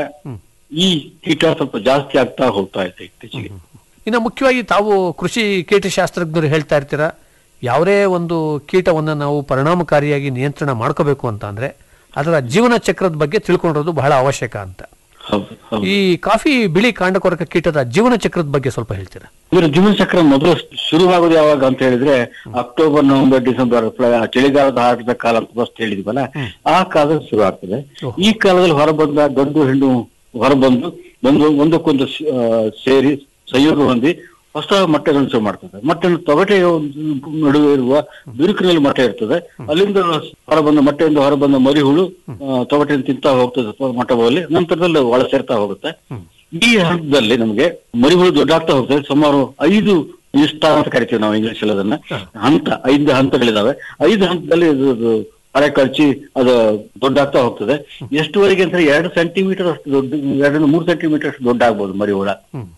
Speaker 10: ಈ ಕೀಟ ಸ್ವಲ್ಪ ಜಾಸ್ತಿ ಆಗ್ತಾ ಹೋಗ್ತಾ ಇದೆ ಇತ್ತೀಚೆಗೆ
Speaker 9: ಇನ್ನು ಮುಖ್ಯವಾಗಿ ತಾವು ಕೃಷಿ ಕೀಟಶಾಸ್ತ್ರಜ್ಞರು ಹೇಳ್ತಾ ಇರ್ತೀರಾ ಯಾವುದೇ ಒಂದು ಕೀಟವನ್ನು ನಾವು ಪರಿಣಾಮಕಾರಿಯಾಗಿ ನಿಯಂತ್ರಣ ಮಾಡ್ಕೋಬೇಕು ಅಂತ ಅಂದ್ರೆ ಅದರ ಜೀವನ ಚಕ್ರದ ಬಗ್ಗೆ ತಿಳ್ಕೊಂಡಿರೋದು ಬಹಳ ಅವಶ್ಯಕ ಅಂತ
Speaker 10: ಹೌದು ಹೌದು
Speaker 9: ಈ ಕಾಫಿ ಬಿಳಿ ಕಾಂಡಕೊರಕ ಕೀಟದ ಜೀವನ ಚಕ್ರದ ಬಗ್ಗೆ ಸ್ವಲ್ಪ ಹೇಳ್ತೀರಾ
Speaker 10: ಇದರ ಜೀವನ ಚಕ್ರ ಮೊದಲು ಶುರುವಾಗೋದು ಯಾವಾಗ ಅಂತ ಹೇಳಿದ್ರೆ ಅಕ್ಟೋಬರ್ ನವೆಂಬರ್ ಡಿಸೆಂಬರ್ ಪ್ಲ- ಚಳಿಗಾಲದ ಆಟದ ಕಾಲ ಅಂತ ಫಸ್ಟ್ ಹೇಳಿದ್ವಲ್ಲ ಆ ಕಾಲದಲ್ಲಿ ಶುರು ಆಗ್ತದೆ ಈ ಕಾಲದಲ್ಲಿ ಹೊರಬಂದ ಗಂಡು ಹೆಣ್ಣು ಹೊರಬಂದು ಬಂದು ಒಂದಕ್ಕೊಂದು ಸ- ಆ, ಸೇರಿ ಸಂಯೋಗ ಹೊಂದಿ ಹೊಸ ಮೊಟ್ಟೆಗಳನ್ನು ಶುರು ಮಾಡ್ತದೆ ಮೊಟ್ಟೆ ತೊಗಟೆಯ ಒಂದು ನಡುವೆ ಇರುವ ಬಿರುಕಿನಲ್ಲಿ ಮೊಟ್ಟೆ ಇರ್ತದೆ ಅಲ್ಲಿಂದ ಹೊರಬಂದ ಮೊಟ್ಟೆಯಿಂದ ಹೊರಬಂದ ಮರಿ ಹುಳು ಆ, ತೊಗಟೆಯನ್ನು ತಿಂತಾ ಹೋಗ್ತದೆ ಮೊಟ್ಟೆಗಳಲ್ಲಿ ನಂತರದಲ್ಲಿ ಒಳ ಸೇರ್ತಾ ಹೋಗುತ್ತೆ ಈ ಹಂತದಲ್ಲಿ ನಮಗೆ ಮರಿಹುಳು ದೊಡ್ಡಾಗ್ತಾ ಹೋಗ್ತದೆ ಸುಮಾರು ಐದು ಇಷ್ಟ ಅಂತ ಕರಿತೀವಿ ನಾವು ಇಂಗ್ಲಿಷ್ ಅಲ್ಲಿ ಅದನ್ನ ಹಂತ ಐದು ಹಂತಗಳಿದಾವೆ ಐದು ಹಂತದಲ್ಲಿ ಇದು ಇದು ಅರೆ ಕಳ್ಚಿ ಅದು ದೊಡ್ಡಾಗ್ತಾ ಹೋಗ್ತದೆ ಎಷ್ಟುವರೆಗೆ ಅಂತ ಎರಡು ಸೆಂಟಿಮೀಟರ್ ಅಷ್ಟು ದೊಡ್ಡ ಎರಡರಿಂದ ಮೂರು ಸೆಂಟಿಮೀಟರ್ ಅಷ್ಟು ದೊಡ್ಡ ಆಗ್ಬೋದು ಮರಿಹುಳ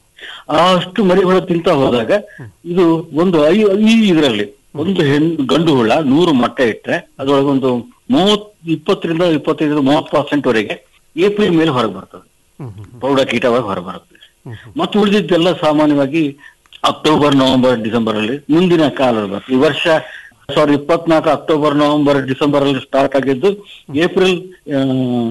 Speaker 10: ಅಷ್ಟು ಮರಿಹುಳ ತಿಂತ ಹೋದಾಗ ಇದು ಒಂದು ಐ ಈ ಇದರಲ್ಲಿ ಒಂದು ಹೆಣ್ಣು ಗಂಡು ಹುಳ ನೂರು ಮೊಟ್ಟೆ ಇಟ್ರೆ ಅದರೊಳಗೆ ಒಂದು ಮೂವತ್ ಇಪ್ಪತ್ತರಿಂದ ಇಪ್ಪತ್ತೈದರಿಂದ ಮೂವತ್ತು ಪರ್ಸೆಂಟ್ ವರೆಗೆ ಏಪ್ರಿಲ್ ಮೇಲೆ ಹೊರಗೆ ಬರ್ತದೆ ಪ್ರೌಢ ಕೀಟವಾಗಿ ಹೊರಬರುತ್ತೆ ಮತ್ತು ಉಳಿದಿದ್ದೆಲ್ಲ ಸಾಮಾನ್ಯವಾಗಿ ಅಕ್ಟೋಬರ್ ನವೆಂಬರ್ ಡಿಸೆಂಬರ್ ಅಲ್ಲಿ ಮುಂದಿನ ಕಾಲದಲ್ಲಿ ಬರ್ತದೆ ಈ ವರ್ಷ ಎರಡ್ ಸಾವಿರದ ಇಪ್ಪತ್ನಾಲ್ಕು ಅಕ್ಟೋಬರ್ ನವೆಂಬರ್ ಡಿಸೆಂಬರ್ ಅಲ್ಲಿ ಸ್ಟಾರ್ಟ್ ಆಗಿದ್ದು ಏಪ್ರಿಲ್ ಆ,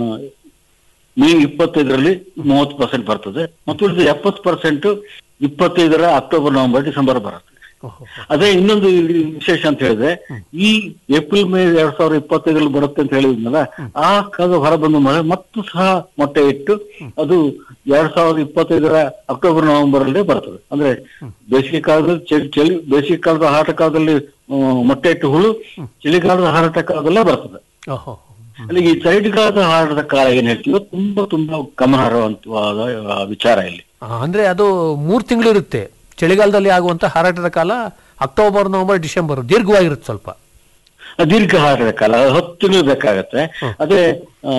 Speaker 10: ಮೇ ಇಪ್ಪತ್ತೈದರಲ್ಲಿ ಮೂವತ್ತು ಪರ್ಸೆಂಟ್ ಬರ್ತದೆ ಮತ್ತು ಉಳಿದ ಎಪ್ಪತ್ತು ಪರ್ಸೆಂಟ್ ಇಪ್ಪತ್ತೈದರ ಅಕ್ಟೋಬರ್ ನವೆಂಬರ್ ಡಿಸೆಂಬರ್ ಬರುತ್ತೆ ಅದೇ ಇನ್ನೊಂದು ವಿಶೇಷ ಅಂತ ಹೇಳಿದ್ರೆ ಈ ಏಪ್ರಿಲ್ ಮೇ ಎರಡ್ ಸಾವಿರದ ಇಪ್ಪತ್ತೈದರಲ್ಲಿ ಬರುತ್ತೆ ಅಂತ ಹೇಳಿದ್ನಲ್ಲ ಆ ಕಾಲ ಹೊರಬಂದ ಮಳೆ ಮತ್ತು ಸಹ ಮೊಟ್ಟೆ ಇಟ್ಟು ಅದು ಎರಡ್ ಸಾವಿರದ ಇಪ್ಪತ್ತೈದರ ಅಕ್ಟೋಬರ್ ನವೆಂಬರ್ ಅಲ್ಲೇ ಬರ್ತದೆ ಅಂದ್ರೆ ಬೇಸಿಗೆ ಕಾಲದಲ್ಲಿ ಚಳಿ ಚಳಿ ಬೇಸಿಗೆ ಕಾಲದ ಹಾರಾಟ ಕಾಲದಲ್ಲಿ ಆ, ಮೊಟ್ಟೆ ಇಟ್ಟು ಹುಳು ಚಳಿಗಾಲದ ಹಾರಾಟ ಕಾಲದಲ್ಲೇ ಬರ್ತದೆ
Speaker 9: ಓಹೋ
Speaker 10: ಅಲ್ಲಿ ಈ ಚಳಿಗಾಲದ ಹಾರಾಟದ ಕಾಲ ಏನ್ ಹೇಳ್ತೀವೋ ತುಂಬಾ ತುಂಬಾ ಗಮನಾರ್ಹವಾದ ಆ, ವಿಚಾರ ಇಲ್ಲಿ
Speaker 9: ಆ, ಅಂದ್ರೆ ಅದು ಮೂರ್ ತಿಂಗಳು ಇರುತ್ತೆ ಚಳಿಗಾಲದಲ್ಲಿ ಆಗುವಂತ ಹಾರಾಟದ ಕಾಲ ಅಕ್ಟೋಬರ್ ನವೆಂಬರ್ ಡಿಸೆಂಬರ್ ದೀರ್ಘವಾಗಿರುತ್ತೆ ಸ್ವಲ್ಪ
Speaker 10: ದೀರ್ಘ ಹಾರಾಟದ ಕಾಲ ಅದು ಹತ್ತು ತಿಂಗಳು ಬೇಕಾಗತ್ತೆ ಅದೇ ಆ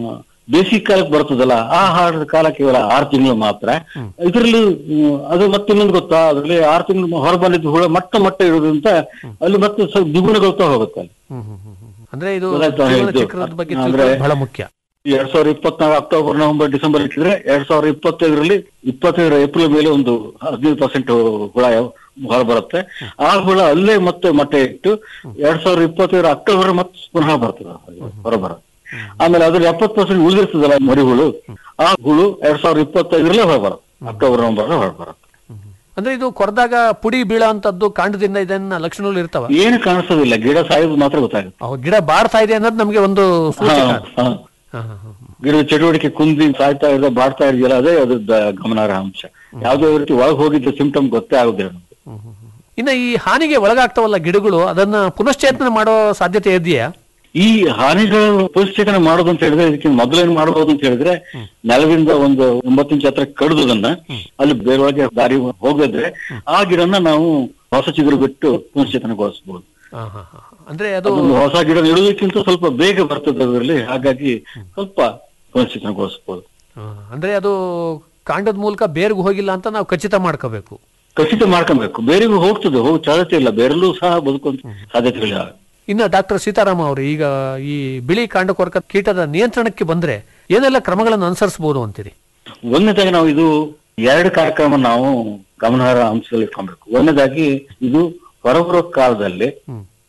Speaker 10: ಬೇಸಿಗೆ ಕಾಲಕ್ಕೆ ಬರ್ತದಲ್ಲ ಆ ಹಾರಾಟದ ಕಾಲ ಕೇವಲ ಆರು ತಿಂಗಳು ಮಾತ್ರ ಇದರಲ್ಲಿ ಹ್ಮ್, ಅದು ಮತ್ತೆ ಇನ್ನೊಂದು ಗೊತ್ತಾ ಅದರಲ್ಲಿ ಆರು ತಿಂಗಳು ಹೊರಬಂದಿದ್ದು ಹುಳ ಮಟ್ಟ ಮಟ್ಟ ಇರೋದ್ರಿಂದ ಅಲ್ಲಿ ಮತ್ತೆ ಸ್ವಲ್ಪ ದ್ವಿಗುಣಗೊಳ್ತಾ ಹೋಗುತ್ತೆ ಅಲ್ಲಿ
Speaker 9: ಅಂದ್ರೆ ಇದು
Speaker 10: ಗೊತ್ತಾಯ್ತಾ
Speaker 9: ಜೀವನ
Speaker 10: ಹೇಳಿದ್ದು?
Speaker 9: ಚಕ್ರದ ಬಗ್ಗೆ
Speaker 10: ಅಂದ್ರೆ-
Speaker 9: ತಿಳ್ಕೊಳ್ಳೋದು ಬಹಳ ಮುಖ್ಯ
Speaker 10: ಎರಡ್ ಸಾವಿರದ ಇಪ್ಪತ್ನಾಲ್ಕು ಅಕ್ಟೋಬರ್ ನವೆಂಬರ್ ಡಿಸೆಂಬರ್ ಇಟ್ಟಿದ್ರೆ ಎರಡ್ ಸಾವಿರದ ಇಪ್ಪತ್ತೈದರಲ್ಲಿ ಇಪ್ಪತ್ತೈದರ ಏಪ್ರಿಲ್ ಮೇಲೆ ಒಂದು ಹದಿನೈದು ಪರ್ಸೆಂಟ್ ಹುಳ ಹೊರ ಬರುತ್ತೆ ಆ ಹುಳ ಅಲ್ಲೇ ಮತ್ತೆ ಮೊಟ್ಟೆ ಇಟ್ಟು ಎರಡ್ ಸಾವಿರದ ಇಪ್ಪತ್ತೈದರ ಅಕ್ಟೋಬರ್ ಮತ್ತೆ ಪುನಃ ಬರ್ತದೆ ಹೊರ ಬರುತ್ತೆ ಆಮೇಲೆ ಅದ್ರ ಎಪ್ಪತ್ತು ಪರ್ಸೆಂಟ್ ಉಳಿದಿರ್ತದಲ್ಲ ಮರಿ ಹುಳು ಆ ಹುಳು ಎರಡ್ ಸಾವಿರದ ಇಪ್ಪತ್ತೈದರಲ್ಲೇ ಹೊರ ಬರುತ್ತೆ ಅಕ್ಟೋಬರ್ ನವೆಂಬರ್ ಹೊರ ಬರುತ್ತೆ
Speaker 9: ಅಂದ್ರೆ ಇದು ಕೊರೆದಾಗ ಪುಡಿ ಬೀಳ ಅಂತದ್ದು ಕಾಂಡದಿಂದ ಇದನ್ನ ಲಕ್ಷಣಗಳು ಇರ್ತಾವ
Speaker 10: ಏನು ಕಾಣಿಸೋದಿಲ್ಲ ಗಿಡ ಸಾಯೋದು ಮಾತ್ರ ಗೊತ್ತಾಗುತ್ತೆ
Speaker 9: ಅವು ಗಿಡ ಬಾಡ್ತಾ ಇದೆ ಅನ್ನೋದು ನಮಗೆ ಒಂದು ಸೂಚಕ
Speaker 10: ಹಾ, ಹಾ.
Speaker 9: ಹಾ, ಹಾ, ಹಾ.
Speaker 10: ಗಿಡದ ಚಟುವಟಿಕೆ ಕುಂದಿ ಸಾಯ್ತಾ ಇರೋದು ಬಾಡ್ತಾ ಇದೆಯಲ್ಲ ಅದೇ ಅದ್ರದ್ದು ಗಮನಾರ್ಹ ಅಂಶ ಯಾವುದೇ ರೀತಿ ಒಳಗೆ ಹೋಗಿದ್ದ ಸಿಂಪ್ಟಮ್ ಗೊತ್ತೇ ಆಗುದಿಲ್ಲ ನಮ್ಗೆ.
Speaker 9: ಇನ್ನ ಈ ಹಾನಿಗೆ ಒಳಗಾಗ್ತಾವಲ್ಲ ಗಿಡಗಳು ಅದನ್ನ ಪುನಶ್ಚೇತನ ಮಾಡೋ ಸಾಧ್ಯತೆ ಇದೆಯಾ
Speaker 10: ಈ ಹಾನಿಗಳ ಪುನಶ್ಚೇತನ ಮಾಡೋದು ಅಂತ ಹೇಳಿದ್ರೆ ಇದಕ್ಕೆ ಮೊದಲೇನ್ ಮಾಡಬಹುದು ಅಂತ ಹೇಳಿದ್ರೆ ನೆಲದಿಂದ ಒಂದು ಒಂಬತ್ತು ಇಂಚ್ ಹತ್ರ ಕಡಿದುದನ್ನ ಅಲ್ಲಿ ಬೇರೊಳಗೆ ದಾರಿ ಹೋಗಿದ್ರೆ ಆ ಗಿಡನ ನಾವು ಹೊಸ ಚಿಗುರು ಬಿಟ್ಟು ಪುನಶ್ಚೇತನಗೊಳಿಸಬಹುದು
Speaker 9: ಹಾ, ಹಾ, ಹಾ. ಅಂದ್ರೆ ಅದು
Speaker 10: ಅದೊಂದು ಹೊಸ ಗಿಡ ನೆಡುವುದಕ್ಕಿಂತ ಸ್ವಲ್ಪ ಬೇಗ ಬರ್ತದೆ ಅದರಲ್ಲಿ ಹಾಗಾಗಿ ಸ್ವಲ್ಪ ಪುನಶ್ಚೇತನಗೊಳಿಸಬಹುದು
Speaker 9: ಹಾ, ಅಂದ್ರೆ ಅದು ಕಾಂಡದ ಮೂಲಕ ಬೇರ್ಗೂ ಹೋಗಿಲ್ಲ ಅಂತ ನಾವು ಖಚಿತ ಮಾಡ್ಕೋಬೇಕು
Speaker 10: ಖಚಿತ ಮಾಡ್ಕೊಬೇಕು ಬೇರೆಗೂ ಹೋಗ್ತದೆ ಹೋಗಿ ಸಾಧ್ಯತೆ ಇಲ್ಲ ಬೇರೆಲ್ಲೂ ಸಹ ಬದುಕುವಂತ ಸಾಧ್ಯತೆಗಳಿವೆ
Speaker 9: ಇನ್ನು ಡಾಕ್ಟರ್ ಸೀತಾರಾಮ ಅವರು ಈಗ ಈ ಬಿಳಿ ಕಾಂಡಕೊರಕ ಕೀಟದ ನಿಯಂತ್ರಣಕ್ಕೆ ಬಂದ್ರೆ ಏನೆಲ್ಲ ಕ್ರಮಗಳನ್ನು ಅನುಸರಿಸಬಹುದು ಅಂತೀರಿ
Speaker 10: ಒಂದನೇದಾಗಿ ನಾವು ಇದು ಎರಡು ಕಾರ್ಯಕ್ರಮ ನಾವು ಗಮನಾರ್ಹ ಅಂಶದಲ್ಲಿ ಇಟ್ಕೊಬೇಕು ಒಂದನೇದಾಗಿ ಇದು ಹೊರಬರೋ ಕಾಲದಲ್ಲಿ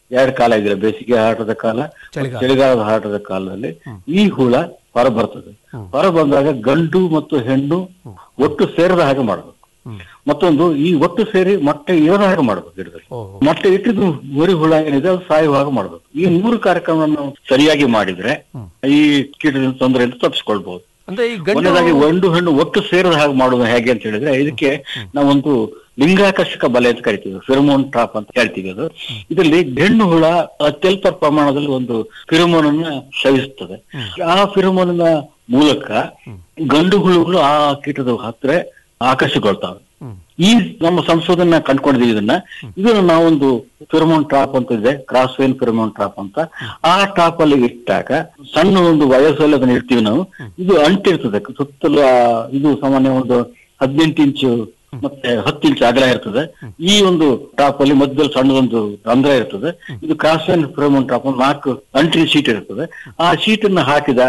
Speaker 10: ಎರಡು ಕಾಲ ಇದೆಯಲ್ಲ ಬೇಸಿಗೆ ಹಾಟದ ಕಾಲ
Speaker 9: ಚಳಿಗಾಲ.
Speaker 10: ಚಳಿಗಾಲದ ಹಾಟದ ಕಾಲದಲ್ಲಿ ಈ ಹುಳ ಹೊರ ಬರ್ತದೆ ಹೊರ ಬಂದಾಗ ಗಂಡು ಮತ್ತು ಹೆಣ್ಣು ಒಟ್ಟು ಸೇರದ ಹಾಗೆ ಮಾಡಬೇಕು ಮತ್ತೊಂದು ಈ ಒಟ್ಟು ಸೇರಿ ಮೊಟ್ಟೆ ಇರದ ಹಾಗೆ ಮಾಡಬೇಕು ಗಿಡದಲ್ಲಿ ಮೊಟ್ಟೆ ಇಟ್ಟಿದ್ದು ಮರಿ ಹುಳ ಏನಿದೆ ಅದು ಸಾಯುವ ಹಾಗೆ ಮಾಡಬೇಕು ಈ ಮೂರು ಕಾರ್ಯಕ್ರಮವನ್ನು ನಾವು ಸರಿಯಾಗಿ ಮಾಡಿದ್ರೆ ಈ ಕೀಟದ ತೊಂದರೆಯಿಂದ ತಪ್ಪಿಸ್ಕೊಳ್ಬಹುದು
Speaker 9: ಅಂದ್ರೆ ಈ ಗಂಡು
Speaker 10: ಒಂದನೇದಾಗಿ ಗಂಡು ಹೆಣ್ಣು ಒಟ್ಟು ಸೇರದ ಹಾಗೆ ಮಾಡುವುದು ಹೇಗೆ ಅಂತ ಹೇಳಿದ್ರೆ ಇದಕ್ಕೆ ನಾವೊಂದು ಲಿಂಗಾಕರ್ಷಕ ಬಲೆ ಅಂತ ಕರಿತೀವಿ ಫಿರಮೋನ್ ಟ್ರಾಪ್ ಅಂತ ಹೇಳ್ತೀವಿ ಅದು ಇದರಲ್ಲಿ ಹೆಣ್ಣು ಹುಳ ಅತ್ಯಲ್ಪ ಪ್ರಮಾಣದಲ್ಲಿ ಒಂದು ಫಿರಮೋನ್ ಅನ್ನ ಸವಿಸ್ತದೆ ಆ ಫಿರಮೋನಿನ ಮೂಲಕ ಗಂಡು ಹುಳುಗಳು ಆ ಕೀಟದ ಹತ್ರ ಆಕರ್ಷಿಕೊಳ್ತಾವೆ ಈ ನಮ್ಮ ಸಂಶೋಧನೆ ಕಂಡ್ಕೊಂಡಿದೀವಿ ಇದನ್ನ ಇದನ್ನ ನಾವೊಂದು ಫಿರಮೋನ್ ಟ್ರಾಪ್ ಅಂತ ಇದೆ ಕ್ರಾಸ್ ವೇನ್ ಫಿರಮೋನ್ ಟ್ರಾಪ್ ಅಂತ ಆ ಟ್ರಾಪ್ ಅಲ್ಲಿ ಇಟ್ಟಾಗ ಸಣ್ಣ ಒಂದು ವಯಸ್ಸಲ್ಲಿ ಅದನ್ನ ಇಡ್ತೀವಿ ನಾವು ಇದು ಅಂಟಿರ್ತದೆ ಸುತ್ತಲೂ ಆ ಇದು ಸಾಮಾನ್ಯ ಒಂದು ಹದಿನೆಂಟು ಇಂಚು ಮತ್ತೆ ಹತ್ತು ಇಂಚು ಅಗಲ ಇರ್ತದೆ ಈ ಒಂದು ಟಾಪ್ ಅಲ್ಲಿ ಮಧ್ಯದಲ್ಲಿ ಸಣ್ಣದೊಂದು ರಂಧ್ರ ಇರ್ತದೆ ಇದು ಕ್ರಾಸ್ ವೇನ್ ಫಿರಮೋನ್ ಟ್ರಾಪ್ ಒಂದು ನಾಲ್ಕು ಅಂಟಿನ ಶೀಟ್ ಇರ್ತದೆ ಆ ಶೀಟ್ ಅನ್ನ ಹಾಕಿದ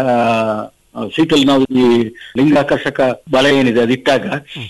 Speaker 10: ಶೀಟ್ ಅಲ್ಲಿ ನಾವು ಈ ಲಿಂಗಾಕರ್ಷಕ ಬಲ ಏನಿದೆ ಅದಿಟ್ಟಾಗ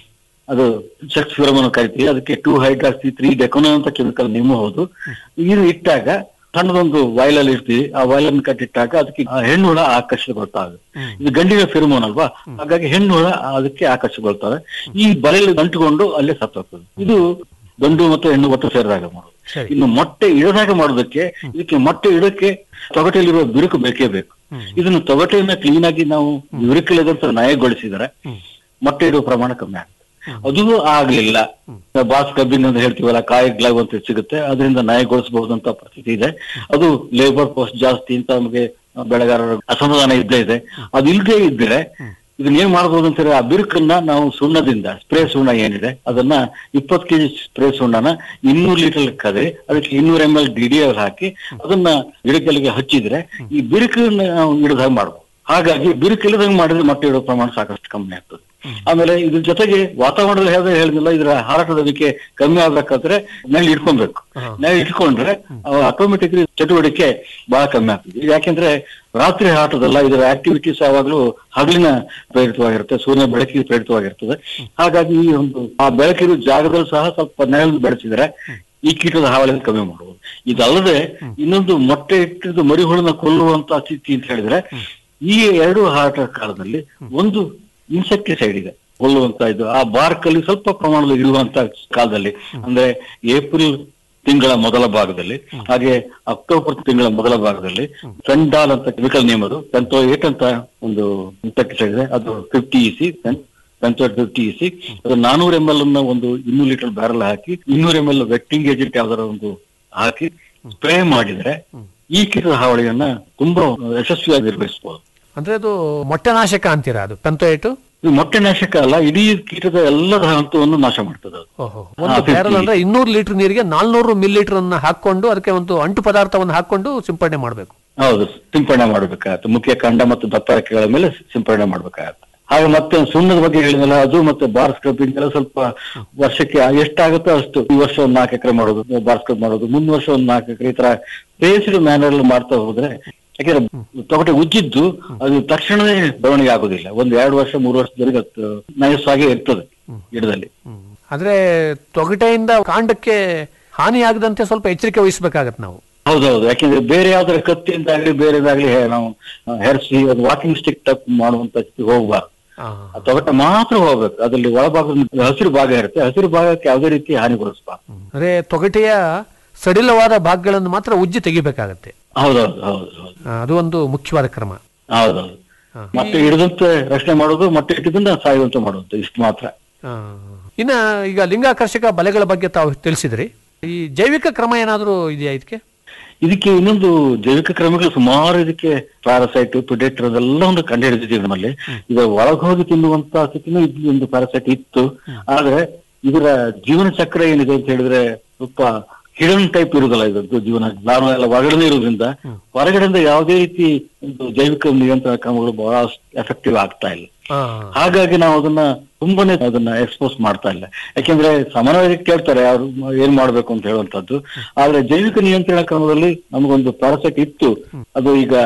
Speaker 10: ಅದು ಸೆಕ್ಸ್ ಫಿರಮೋನ್ ಕರಿತೀವಿ ಅದಕ್ಕೆ ಟೂ ಹೈಡ್ರಾಕ್ಸಿ ತ್ರೀ ಡೆಕೋನೋ ಅಂತ ಕೆಮಿಕಲ್ ನಿಮ್ಮಬಹುದು ಇದು ಇಟ್ಟಾಗ ಸಣ್ಣದೊಂದು ವಯಲಲ್ಲಿ ಇರ್ತೀವಿ ಆ ವಯಲನ್ನು ಕಟ್ಟಿಟ್ಟಾಗ ಅದಕ್ಕೆ ಆ ಹೆಣ್ಣು ಹುಳ ಆಕರ್ಷಿತಗೊಳ್ತಾವೆ ಇದು ಗಂಡಿನ ಫಿರಮೋನ್ ಅಲ್ವಾ ಹಾಗಾಗಿ ಹೆಣ್ಣು ಹುಳ ಅದಕ್ಕೆ ಆಕರ್ಷಿತಗೊಳ್ತವೆ ಈ ಬಲೆಯಲ್ಲಿ ಅಂಟುಕೊಂಡು ಅಲ್ಲೇ ಸತ್ತೋಗ್ತದೆ ಇದು ಗಂಡು ಮತ್ತು ಹೆಣ್ಣು ಒಟ್ಟು ಸೇರಿದಾಗ ಮಾಡೋದು ಇನ್ನು ಮೊಟ್ಟೆ ಇಡದಾಗ ಮಾಡೋದಕ್ಕೆ ಇದಕ್ಕೆ ಮೊಟ್ಟೆ ಇಡಕ್ಕೆ ತೊಗಟೆಯಲ್ಲಿರುವ ಬಿರುಕು ಬೇಕೇ ಬೇಕು ಇದನ್ನು ತೊಗಟೆಯನ್ನ ಕ್ಲೀನ್ ಆಗಿ ನಾವು ಬಿರುಕಿಲ್ಲದಂತ ನಯಗೊಳಿಸಿದರೆ ಮೊಟ್ಟೆ ಇಡುವ ಪ್ರಮಾಣ ಕಮ್ಮಿ ಆಗುತ್ತೆ ಅದು ಆಗ್ಲಿಲ್ಲ ಬಾಸ್ ಕಬ್ಬಿಂಗ್ ಅಂತ ಹೇಳ್ತೀವಲ್ಲ ಕಾಯಿ ಗ್ಲವ್ ಅಂತ ಸಿಗುತ್ತೆ ಅದರಿಂದ ನಯಗೊಳಿಸಬಹುದು ಅಂತ ಪರಿಸ್ಥಿತಿ ಇದೆ ಅದು ಲೇಬರ್ ಪೋಸ್ಟ್ ಜಾಸ್ತಿ ಅಂತ ನಮಗೆ ಬೆಳೆಗಾರರ ಅಸಮಾಧಾನ ಇದ್ದೇ ಇದೆ ಅದು ಇಲ್ಲದೆ ಇದ್ರೆ ಇದನ್ನ ಏನ್ ಮಾಡ್ಬೋದು ಅಂತ ಹೇಳಿ ಆ ಬಿರುಕನ್ನ ನಾವು ಸುಣ್ಣದಿಂದ ಸ್ಪ್ರೇ ಸುಣ್ಣ ಏನಿದೆ ಅದನ್ನ ಇಪ್ಪತ್ತು ಕೆಜಿ ಸ್ಪ್ರೇ ಸುಣ್ಣನ ಇನ್ನೂರು ಲೀಟರ್ ಕದೆ ಅದಕ್ಕೆ ಇನ್ನೂರ ಎಂ ಎಲ್ ಡಿ ಡಿ ಹಾಕಿ ಅದನ್ನ ಗಿಡಗಳಿಗೆ ಹಚ್ಚಿದ್ರೆ ಈ ಬಿರುಕನ್ನ ನಾವು ಹಿಡಿದಾಗ ಮಾಡ್ಬೋದು ಹಾಗಾಗಿ ಬಿರುಕು ಇಲ್ಲದಂಗೆ ಮಾಡಿದ್ರೆ ಮೊಟ್ಟೆ ಇಡೋ ಪ್ರಮಾಣ ಸಾಕಷ್ಟು ಕಮ್ಮಿ ಆಗ್ತದೆ ಆಮೇಲೆ ಇದ್ರ ಜೊತೆಗೆ ವಾತಾವರಣದಲ್ಲಿ ಹೇಗೆ ಹೇಳಿದಿಲ್ಲ ಇದರ ಹಾರಾಟದಕ್ಕೆ ಕಮ್ಮಿ ಆಗ್ಬೇಕಾದ್ರೆ ನೆಲ್ ಇಟ್ಕೊಬೇಕು ನೆಲ್ ಇಟ್ಕೊಂಡ್ರೆ ಆಟೋಮೆಟಿಕ್ಲಿ ಚಟುವಟಿಕೆ ಬಹಳ ಕಮ್ಮಿ ಆಗ್ತದೆ ಯಾಕೆಂದ್ರೆ ರಾತ್ರಿ ಹಾಟದಲ್ಲ ಇದರ ಆಕ್ಟಿವಿಟೀಸ್ ಯಾವಾಗ್ಲೂ ಹಗಲಿನ ಪ್ರೇರಿತವಾಗಿರುತ್ತೆ ಸೂರ್ಯನ ಬೆಳಕಿಗೆ ಪ್ರೇರಿತವಾಗಿರ್ತದೆ ಹಾಗಾಗಿ ಈ ಒಂದು ಆ ಬೆಳಕಿರೋ ಜಾಗದಲ್ಲಿ ಸಹ ಸ್ವಲ್ಪ ನೆರಳು ಬೆಳೆಸಿದ್ರೆ ಈ ಕೀಟದ ಹಾವಳಿಯನ್ನು ಕಮ್ಮಿ ಮಾಡಬಹುದು ಇದಲ್ಲದೆ ಇನ್ನೊಂದು ಮೊಟ್ಟೆ ಇಟ್ಟಿದ್ದು ಮರಿ ಹುಳನ ಕೊಲ್ಲುವಂತ ಸ್ಥಿತಿ ಅಂತ ಹೇಳಿದ್ರೆ ಈ ಎರಡು ಹಾಟ ಕಾಲದಲ್ಲಿ ಒಂದು ಇನ್ಸೆಕ್ಟಿಸೈಡ್ ಇದೆ ಕೊಲ್ಲುವಂತ ಇದು ಆ ಬಾರ್ಕ್ ಅಲ್ಲಿ ಸ್ವಲ್ಪ ಪ್ರಮಾಣದಲ್ಲಿ ಇರುವಂತ ಕಾಲದಲ್ಲಿ ಅಂದ್ರೆ ಏಪ್ರಿಲ್ ತಿಂಗಳ ಮೊದಲ ಭಾಗದಲ್ಲಿ ಹಾಗೆ ಅಕ್ಟೋಬರ್ ತಿಂಗಳ ಮೊದಲ ಭಾಗದಲ್ಲಿ ಫೆಂಡಾಲ್ ಅಂತ ಕೆಮಿಕಲ್ ನೇಮ್ ಅದು ಪೆಂತೋ ಏಟ್ ಅಂತ ಒಂದು ಇನ್ಸೆಕ್ಟಿಸೈಡ್ ಇದೆ ಅದು ಫಿಫ್ಟಿ ಇಸಿ ಪೆಂತೋಟ್ ಫಿಫ್ಟಿ ಇಸಿ ಅದು ನಾನೂರ ಎಂ ಎಲ್ ಅನ್ನ ಒಂದು ಇನ್ನೂರು ಲೀಟರ್ ಬ್ಯಾರಲ್ ಹಾಕಿ ಇನ್ನೂರ ಎಂ ಎಲ್ ವೆಟ್ಟಿಂಗ್ ಏಜೆಂಟ್ ಯಾವ್ದಾರ ಒಂದು ಹಾಕಿ ಸ್ಪ್ರೇ ಮಾಡಿದ್ರೆ ಈ ಕೀಟದ ಹಾವಳಿಯನ್ನ ತುಂಬಾ ಯಶಸ್ವಿಯಾಗಿ ನಿರ್ವಹಿಸಬಹುದು
Speaker 9: ಅಂದ್ರೆ ಅದು ಮೊಟ್ಟೆನಾಶಕ ಅಂತೀರಾ ಅದು ಪೆಂತೋಯೇಟು
Speaker 10: ಇದು ಮೊಟ್ಟೆ ನಾಶಕ ಅಲ್ಲ ಇಡೀ ಕೀಟದ ಎಲ್ಲ ಹಂತವನ್ನು ನಾಶ ಮಾಡ್ತದೆ ಅದು
Speaker 9: ಓಹೋ ಒಂದು ಬ್ಯಾರಲ್ ಅಂದ್ರೆ ಇನ್ನೂರು ಲೀಟರ್ ನೀರಿಗೆ ನಾಲ್ನೂರು ಮಿಲ್ ಲೀಟರ್ ಅನ್ನ ಹಾಕೊಂಡು ಅದಕ್ಕೆ ಒಂದು ಅಂಟು ಪದಾರ್ಥವನ್ನು ಹಾಕೊಂಡು ಸಿಂಪಡಣೆ ಮಾಡಬೇಕು
Speaker 10: ಹೌದು ಸಿಂಪಡಣೆ ಮಾಡ್ಬೇಕಾಗತ್ತೆ ಮುಖ್ಯ ಕಾಂಡ ಮತ್ತು ದಪ್ಪರಕೆಗಳ ಮೇಲೆ ಸಿಂಪಡಣೆ ಮಾಡ್ಬೇಕಾಗತ್ತೆ ಹಾಗೆ ಮತ್ತೆ ಸುಣ್ಣದ ಬಗ್ಗೆ ಹೇಳಿದ್ನಲ್ಲ ಅದು ಮತ್ತೆ ಬಾರ್ ಸ್ಕ್ರಬ್ಬಿಂಗ್ ಎಲ್ಲ ಸ್ವಲ್ಪ ವರ್ಷಕ್ಕೆ ಎಷ್ಟಾಗುತ್ತೋ ಅಷ್ಟು ಈ ವರ್ಷ ಒಂದ್ ನಾಲ್ಕು ಎಕರೆ ಮಾಡೋದು ಬಾರ್ ಸ್ಕ್ರಬ್ ಮಾಡೋದು ಮುಂದ್ ವರ್ಷ ಒಂದ್ ನಾಲ್ಕು ಎಕರೆ ಈ ತರ ಬೇಸಿಡ್ ಮ್ಯಾನರ್ ಮಾಡ್ತಾ ಹೋದ್ರೆ ಯಾಕಂದ್ರೆ ತೊಗಟೆ ಉಜ್ಜಿದ್ದು ಅದು ತಕ್ಷಣವೇ ಬೆಳವಣಿಗೆ ಆಗೋದಿಲ್ಲ ಒಂದ್ ಎರಡು ವರ್ಷ ಮೂರು ವರ್ಷದವರೆಗೆ ಅದು ನಯಸ್ಸಾಗಿ ಇರ್ತದೆ ಗಿಡದಲ್ಲಿ
Speaker 9: ಅಂದ್ರೆ ತೊಗಟೆಯಿಂದ ಕಾಂಡಕ್ಕೆ ಹಾನಿ ಆಗದಂತೆ ಸ್ವಲ್ಪ ಎಚ್ಚರಿಕೆ ವಹಿಸ್ಬೇಕಾಗತ್ತೆ ನಾವು
Speaker 10: ಹೌದೌದು ಯಾಕೆಂದ್ರೆ ಬೇರೆ ಯಾವ್ದಾರ ಕತ್ತಿಯಿಂದಾಗ್ಲಿ ಬೇರೆದಾಗ್ಲಿ ಹೆ- ನಾವು ಹೆರ್ಸಿ ಅದು ವಾಕಿಂಗ್ ಸ್ಟಿಕ್ ಟಪ್ ಮಾಡುವಂತ ಸ್ಥಿತಿ ಹೋಗ್ಬಾರ್ದು ಆ ತೊಗಟೆ ಮಾತ್ರ ಹೋಗ್ಬೇಕು ಅದ್ರಲ್ಲಿ ಒಳಭಾಗದ ಹಸಿರು ಭಾಗ ಇರುತ್ತೆ ಹಸಿರು ಭಾಗಕ್ಕೆ ಯಾವುದೇ ರೀತಿ ಹಾನಿಗೊಳಿಸಬಾರ್ದು
Speaker 9: ಅಂದ್ರೆ ತೊಗಟೆಯ ಸಡಿಲವಾದ ಭಾಗಗಳನ್ನು ಮಾತ್ರ ಉಜ್ಜಿ ತೆಗಿಬೇಕಾಗತ್ತೆ
Speaker 10: ಹೌದೌದು ಹೌದು ಹೌದು
Speaker 9: ಆ, ಅದು ಒಂದು ಮುಖ್ಯವಾದ ಕ್ರಮ
Speaker 10: ಹೌದೌದು ಮತ್ತೆ ಹಿಡಿದಂತೆ ರಕ್ಷಣೆ ಮಾಡೋದು ಮತ್ತೆ ಇಟ್ಟಿದ್ದನ್ನ ಸಾಯುವಂತೆ ಮಾಡೋದು ಇಷ್ಟು ಮಾತ್ರ
Speaker 9: ಆ, ಇನ್ನ ಈಗ ಲಿಂಗಾಕರ್ಷಕ ಬಲೆಗಳ ಬಗ್ಗೆ ತಾವು ತಿಳಿಸಿದ್ರಿ ಈ ಜೈವಿಕ ಕ್ರಮ ಏನಾದರೂ ಇದೆಯಾ ಇದಕ್ಕೆ
Speaker 10: ಇದಕ್ಕೆ ಇನ್ನೊಂದು ಜೈವಿಕ ಕ್ರಮಗಳು ಸುಮಾರು ಇದಕ್ಕೆ ಪ್ಯಾರಸೈಟ್ ಪ್ರಿಡೇಟರ್ ಅದೆಲ್ಲ ಒಂದು ಕಂಡು ಹಿಡಿದಿದ್ದೀವಿ ನಮ್ಮಲ್ಲಿ ಇದು ಒಳಗೆ ಹೋಗಿ ತಿನ್ನುವಂತ ಸ್ಥಿತಿನೂ ಇದು ಒಂದು ಪ್ಯಾರಸೈಟ್ ಇತ್ತು ಆದ್ರೆ ಇದರ ಜೀವನ ಚಕ್ರ ಏನಿದೆ ಅಂತ ಹೇಳಿದ್ರೆ ಸ್ವಲ್ಪ ಹಿಡನ್ ಟೈಪ್ ಇರುದಲ್ಲ ಇದು ಜೀವನ ನಾನು ಎಲ್ಲ ಹೊರಗಡೆ ಇರೋದ್ರಿಂದ ಹೊರಗಡೆಯಿಂದ ಯಾವುದೇ ರೀತಿ ಒಂದು ಜೈವಿಕ ನಿಯಂತ್ರಣ ಕ್ರಮಗಳು ಬಹಳ ಎಫೆಕ್ಟಿವ್ ಆಗ್ತಾ ಇಲ್ಲ ಹಾಗಾಗಿ ನಾವು ಅದನ್ನ ತುಂಬಾನೇ ಅದನ್ನ ಎಕ್ಸ್ಪೋಸ್ ಮಾಡ್ತಾ ಇಲ್ಲ ಯಾಕೆಂದ್ರೆ ಸಾಮಾನ್ಯವಾಗಿ ಕೇಳ್ತಾರೆ ಯಾರು ಏನ್ ಮಾಡ್ಬೇಕು ಅಂತ ಹೇಳುವಂತದ್ದು ಆದ್ರೆ ಜೈವಿಕ ನಿಯಂತ್ರಣ ಕ್ರಮದಲ್ಲಿ ನಮಗೊಂದು ಪ್ಯಾರಸೈಟ್ ಇತ್ತು ಅದು ಈಗ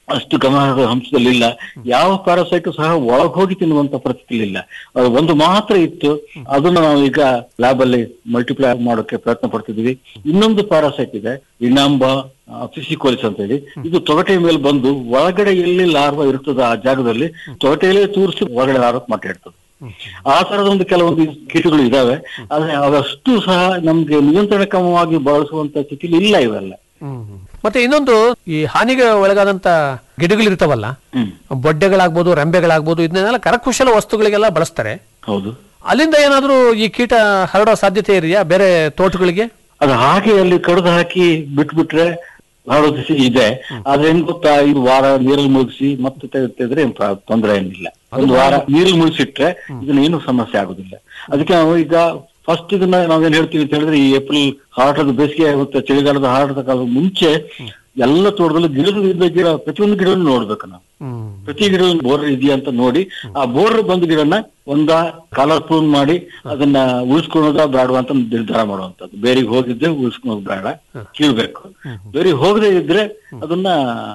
Speaker 10: ಅಷ್ಟು ಗಮನದ ಹಂಸದಲ್ಲಿ ಇಲ್ಲ ಯಾವ ಪ್ಯಾರಾಸೈಟ್ ಸಹ ಒಳಗ್ ಹೋಗಿ ತಿನ್ನುವಂತ ಪರಿಸ್ಥಿತಿ ಇಲ್ಲ ಅದು ಒಂದು ಮಾತ್ರ ಇತ್ತು ಅದನ್ನ ನಾವು ಈಗ ಲ್ಯಾಬ್ ಅಲ್ಲಿ ಮಲ್ಟಿಪ್ಲೈ ಮಾಡೋಕೆ ಪ್ರಯತ್ನ ಪಡ್ತಿದೀವಿ ಇನ್ನೊಂದು ಪ್ಯಾರಾಸೈಟ್ ಇದೆ ಇನಾಂಬ ಫಿಸಿಕೋಲಿಸ್ ಅಂತ ಹೇಳಿ ಇದು ತೊಗಟೆ ಮೇಲೆ ಬಂದು ಒಳಗಡೆ ಎಲ್ಲಿ ಲಾರ್ವ ಇರ್ತದ ಆ ಜಾಗದಲ್ಲಿ ತೊಗಟೆಯಲ್ಲೇ ತೂರಿಸಿ ಒಳಗಡೆ ಲಾರ್ವ ಮಾತಾಡ್ತದೆ ಆ ತರದ ಒಂದು ಕೆಲವೊಂದು ಕೀಟಗಳು ಇದಾವೆ ಆದ್ರೆ ಅವಷ್ಟು ಸಹ ನಮ್ಗೆ ನಿಯಂತ್ರಣಕ್ರಮವಾಗಿ ಬಳಸುವಂತ ಸ್ಥಿತಿಲಿ ಇಲ್ಲ ಇವೆಲ್ಲ
Speaker 9: ಮತ್ತೆ ಇನ್ನೊಂದು ಈ ಹಾನಿಗೆ ಒಳಗಾದಂತ ಗಿಡಗಳಿರ್ತಾವಲ್ಲ ಬೊಡ್ಡೆಗಳಾಗ್ಬೋದು ರೆಂಬೆಗಳಾಗ್ಬೋದು ಇದನ್ನೆಲ್ಲ ಕರಕುಶಲ ವಸ್ತುಗಳಿಗೆಲ್ಲ ಬಳಸ್ತಾರೆ
Speaker 10: ಹೌದು
Speaker 9: ಅಲ್ಲಿಂದ ಏನಾದ್ರೂ ಈ ಕೀಟ ಹರಡೋ ಸಾಧ್ಯತೆ ಇದೆಯಾ ಬೇರೆ ತೋಟಗಳಿಗೆ
Speaker 10: ಅದು ಹಾಗೆ ಅಲ್ಲಿ ಕಡ್ದು ಹಾಕಿ ಬಿಟ್ಬಿಟ್ರೆ ಮಾಡೋ ದಿವಸ ಇದೆ ಆದ್ರೆ ಏನ್ ಗೊತ್ತಾ ಇದು ವಾರ ನೀರಲ್ಲಿ ಮುಗಿಸಿ ಮತ್ತೆ ತೆಗೆದಿದ್ರೆ ಏನ್ ಪ್ರ- ತೊಂದ್ರೆ ಏನಿಲ್ಲ ಒಂದು ವಾರ ನೀರಲ್ಲಿ ಮುಗಿಸಿಟ್ರೆ ಇದನ್ನ ಏನು ಸಮಸ್ಯೆ ಆಗುದಿಲ್ಲ ಅದಕ್ಕೆ ನಾವು ಈಗ ಫಸ್ಟ್ ಇದನ್ನ ನಾವೇನ್ ಹೇಳ್ತೀವಿ ಅಂತ ಹೇಳಿದ್ರೆ ಈ ಏಪ್ರಿಲ್ ಹಾರಟದ ಬೇಸಿಗೆ ಆಗುತ್ತೆ ಚಳಿಗಾಲದ ಹಾರಟದ ಕಾಲದ ಮುಂಚೆ ಎಲ್ಲ ತೋಟದಲ್ಲೂ ಗಿಡದ ಗಿಡ ಪ್ರತಿಯೊಂದು ಗಿಡವನ್ನು ನೋಡ್ಬೇಕು ನಾವು ಪ್ರತಿ ಗಿಡ ಬೋರ್ ಇದೆಯಾ ಅಂತ ನೋಡಿ ಆ ಬೋರ್ ಬಂದ ಗಿಡನ ಒಂದ ಕಾಲರ್ ಪ್ರೂನ್ ಮಾಡಿ ಅದನ್ನ ಉಳಿಸ್ಕೊಳೋದ ಬೇಡವಾ ಅಂತ ನಿರ್ಧಾರ ಮಾಡುವಂತದ್ದು ಬೇರಿಗೆ ಹೋಗಿದ್ದೆ ಉಳಿಸ್ಕೊಳೋದು ಬೇಡ ಕೀಳ್ಬೇಕು ಬೇರಿಗೆ ಹೋಗದೆ ಇದ್ರೆ ಅದನ್ನ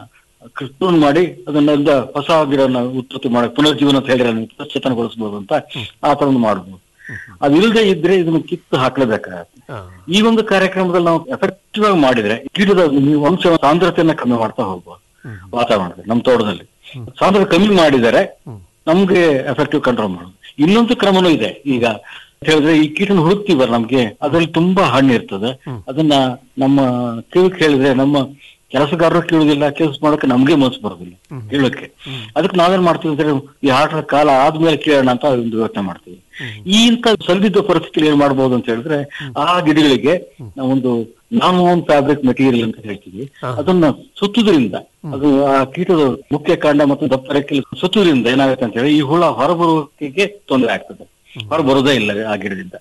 Speaker 10: ಪ್ರೂನ್ ಮಾಡಿ ಅದನ್ನ ಹೊಸ ಗಿಡನ ಉತ್ಪತ್ತಿ ಮಾಡಕ್ ಪುನರ್ಜೀವನ ಅಂತ ಹೇಳಿದ್ರೆ ನೀವು ಚೇತನಗೊಳಿಸಬಹುದು ಅಂತ ಆ ತರ ಮಾಡ್ಬೋದು ಅದಿಲ್ಲದೆ ಇದ್ರೆ ಇದನ್ನ ಕಿತ್ತು ಹಾಕ್ಲೇಬೇಕಾಗತ್ತೆ ಈ ಒಂದು ಕಾರ್ಯಕ್ರಮದಲ್ಲಿ ನಾವು ಎಫೆಕ್ಟಿವ್ ಆಗಿ ಮಾಡಿದ್ರೆ ಕೀಟದ ವಂಶ ಸಾಂದ್ರತೆಯನ್ನ ಕಮ್ಮಿ ಮಾಡ್ತಾ ಹೋಗ್ಬೋದು ವಾತಾವರಣದಲ್ಲಿ ನಮ್ಮ ತೋಟದಲ್ಲಿ ಸಾಂದ್ರತೆ ಕಮ್ಮಿ ಮಾಡಿದರೆ ನಮ್ಗೆ ಎಫೆಕ್ಟಿವ್ ಕಂಟ್ರೋಲ್ ಮಾಡೋದು ಇನ್ನೊಂದು ಕ್ರಮನೂ ಇದೆ ಈಗ ಅಂತ ಹೇಳಿದ್ರೆ ಈ ಕೀಟನ ಹುಡುಕ್ತಿವಲ್ಲ ನಮ್ಗೆ ಅದ್ರಲ್ಲಿ ತುಂಬಾ ಹಣ್ಣು ಇರ್ತದೆ ಅದನ್ನ ನಮ್ಮ ಕಿವಿಗೆ ಹೇಳಿದ್ರೆ ನಮ್ಮ ಕೆಲಸಗಾರರು ಕೇಳುದಿಲ್ಲ ಕೆಲಸ ಮಾಡಕ್ಕೆ ನಮ್ಗೆ ಮನಸ್ಸು ಬರೋದಿಲ್ಲ ಕೇಳಕ್ಕೆ ಅದಕ್ಕೆ ನಾವೇನ್ ಮಾಡ್ತೀವಿ ಅಂದ್ರೆ ಈ ಆಟದ ಕಾಲ ಆದ್ಮೇಲೆ ಕೇಳೋಣ ಅಂತ ಒಂದು ಯೋಚನೆ ಮಾಡ್ತೀವಿ ಈ ಇಂಥ ಸಲ್ದಿದ್ದ ಪರಿಸ್ಥಿತಿಯಲ್ಲಿ ಏನ್ ಮಾಡ್ಬೋದು ಅಂತ ಹೇಳಿದ್ರೆ ಆ ಗಿಡಗಳಿಗೆ ನಾವೊಂದು ನಾನ್ ಓನ್ ಫ್ಯಾಬ್ರಿಕ್ ಮೆಟೀರಿಯಲ್ ಅಂತ ಹೇಳ್ತೀವಿ ಅದನ್ನ ಸುತ್ತುದ್ರಿಂದ ಅದು ಆ ಕೀಟದ ಮುಖ್ಯ ಕಾಂಡ ಮತ್ತು ದಪ್ಪರಕ್ಕೆ ಸುತ್ತುದ್ರಿಂದ ಏನಾಗುತ್ತೆ ಅಂತ ಹೇಳಿ ಈ ಹುಳ ಹೊರಬರುವಿಕೆಗೆ ತೊಂದರೆ ಆಗ್ತದೆ ಹೊರಬರೋದೇ ಇಲ್ಲ ಆ ಗಿಡದಿಂದ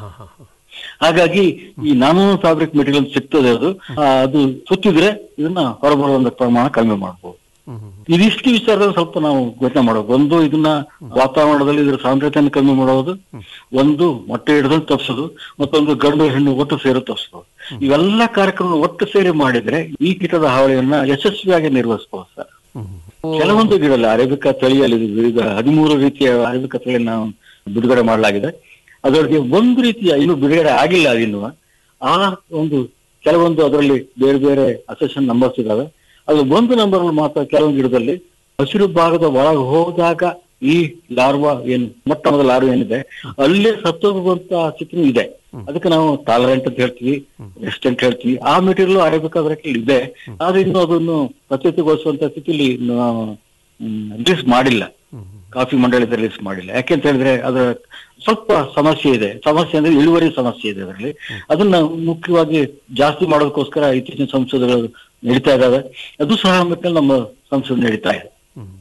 Speaker 10: ಹಾಗಾಗಿ ಈ ನಾನೋ ಫ್ಯಾಬ್ರಿಕ್ ಮೆಟೀರಿಯಲ್ ಸಿಗ್ತದೆ ಅದು ಆ, ಅದು ಸುತ್ತಿದ್ರೆ ಇದನ್ನ ಹೊರಬರುವಂತ ಪ್ರಮಾಣ ಕಡಿಮೆ ಮಾಡಬಹುದು ಇದಿಷ್ಟು ವಿಚಾರದಲ್ಲಿ ಸ್ವಲ್ಪ ನಾವು ಯೋಚನೆ ಮಾಡಬೇಕು ಒಂದು ಇದನ್ನ ವಾತಾವರಣದಲ್ಲಿ ಇದರ ಸಾಂದ್ರತೆಯನ್ನು ಕಮ್ಮಿ ಮಾಡೋದು ಒಂದು ಮೊಟ್ಟೆ ಹಿಡಿದಂತ ತಪ್ಪಿಸೋದು ಮತ್ತೊಂದು ಗಂಡು ಹೆಣ್ಣು ಒಟ್ಟು ಸೇರು ತಪ್ಪಿಸೋದು ಇವೆಲ್ಲ ಕಾರ್ಯಕ್ರಮ ಒಟ್ಟು ಸೇರಿ ಮಾಡಿದ್ರೆ ಈ ಕೀಟದ ಹಾವಳಿಯನ್ನ ಯಶಸ್ವಿಯಾಗಿ ನಿರ್ವಹಿಸಬಹುದು ಸರ್ ಕೆಲವೊಂದು ಗಿಡಲ್ಲ ಅರೇಬಿಕಾ ತಳಿಯಲ್ಲಿ ಇದು ಈಗ ಹದಿಮೂರು ರೀತಿಯ ಅರೇಬಿಕಾ ತಳಿಯನ್ನು ನಾವು ಬಿಡುಗಡೆ ಮಾಡಲಾಗಿದೆ ಅದರೊಳಗೆ ಒಂದು ರೀತಿಯ ಇನ್ನು ಬಿಡುಗಡೆ ಆಗಿಲ್ಲ ಅದಿನ್ನು ಆ ಒಂದು ಕೆಲವೊಂದು ಅದರಲ್ಲಿ ಬೇರೆ ಬೇರೆ ಅಸೆಷನ್ ನಂಬರ್ಸ್ ಇದಾವೆ ಅದು ಒಂದು ನಂಬರ್ ಮಾತ್ರ ಕೆಲವೊಂದು ಗಿಡದಲ್ಲಿ ಹಸಿರು ಭಾಗದ ಒಳಗೆ ಹೋದಾಗ ಈ ಲಾರ್ವಾ ಏನು ಮೊಟ್ಟ ಮೊದಲ ಲಾರ್ವಾ ಏನಿದೆ ಅಲ್ಲೇ ಸತ್ತೋಗುವಂತ ಸ್ಥಿತಿ ಇದೆ ಅದಕ್ಕೆ ನಾವು ಟಾಲರೆಂಟ್ ಅಂತ ಹೇಳ್ತೀವಿ ರೆಸಿಸ್ಟೆಂಟ್ ಹೇಳ್ತೀವಿ ಆ ಮೆಟೀರಿಯಲ್ ಅರೇಬಿಕಾ ಇದೆ ಆದ್ರೆ ಇನ್ನು ಅದನ್ನು ಪ್ರತ್ಯೇಕಗೊಳಿಸುವಂತ ಸ್ಥಿತಿಲಿ ನಾವು ರಿಲೀಸ್ ಮಾಡಿಲ್ಲ ಕಾಫಿ ಮಂಡಳಿ ರಿಲೀಸ್ ಮಾಡಿಲ್ಲ ಯಾಕೆಂತ ಹೇಳಿದ್ರೆ ಅದರ ಸ್ವಲ್ಪ ಸಮಸ್ಯೆ ಇದೆ ಸಮಸ್ಯೆ ಅಂದ್ರೆ ಇಳುವರಿ ಸಮಸ್ಯೆ ಇದೆ ಅದರಲ್ಲಿ ಅದನ್ನ ಮುಖ್ಯವಾಗಿ ಜಾಸ್ತಿ ಮಾಡೋದಕ್ಕೋಸ್ಕರ ಇತ್ತೀಚಿನ ಸಂಶೋಧನೆಗಳು ನಡೀತಾ ಇದಾವೆ ಅದು ಸಹ ಮತ್ತೆ ನಮ್ಮ ಸಂಶೋಧನೆ ನಡೀತಾ ಇದೆ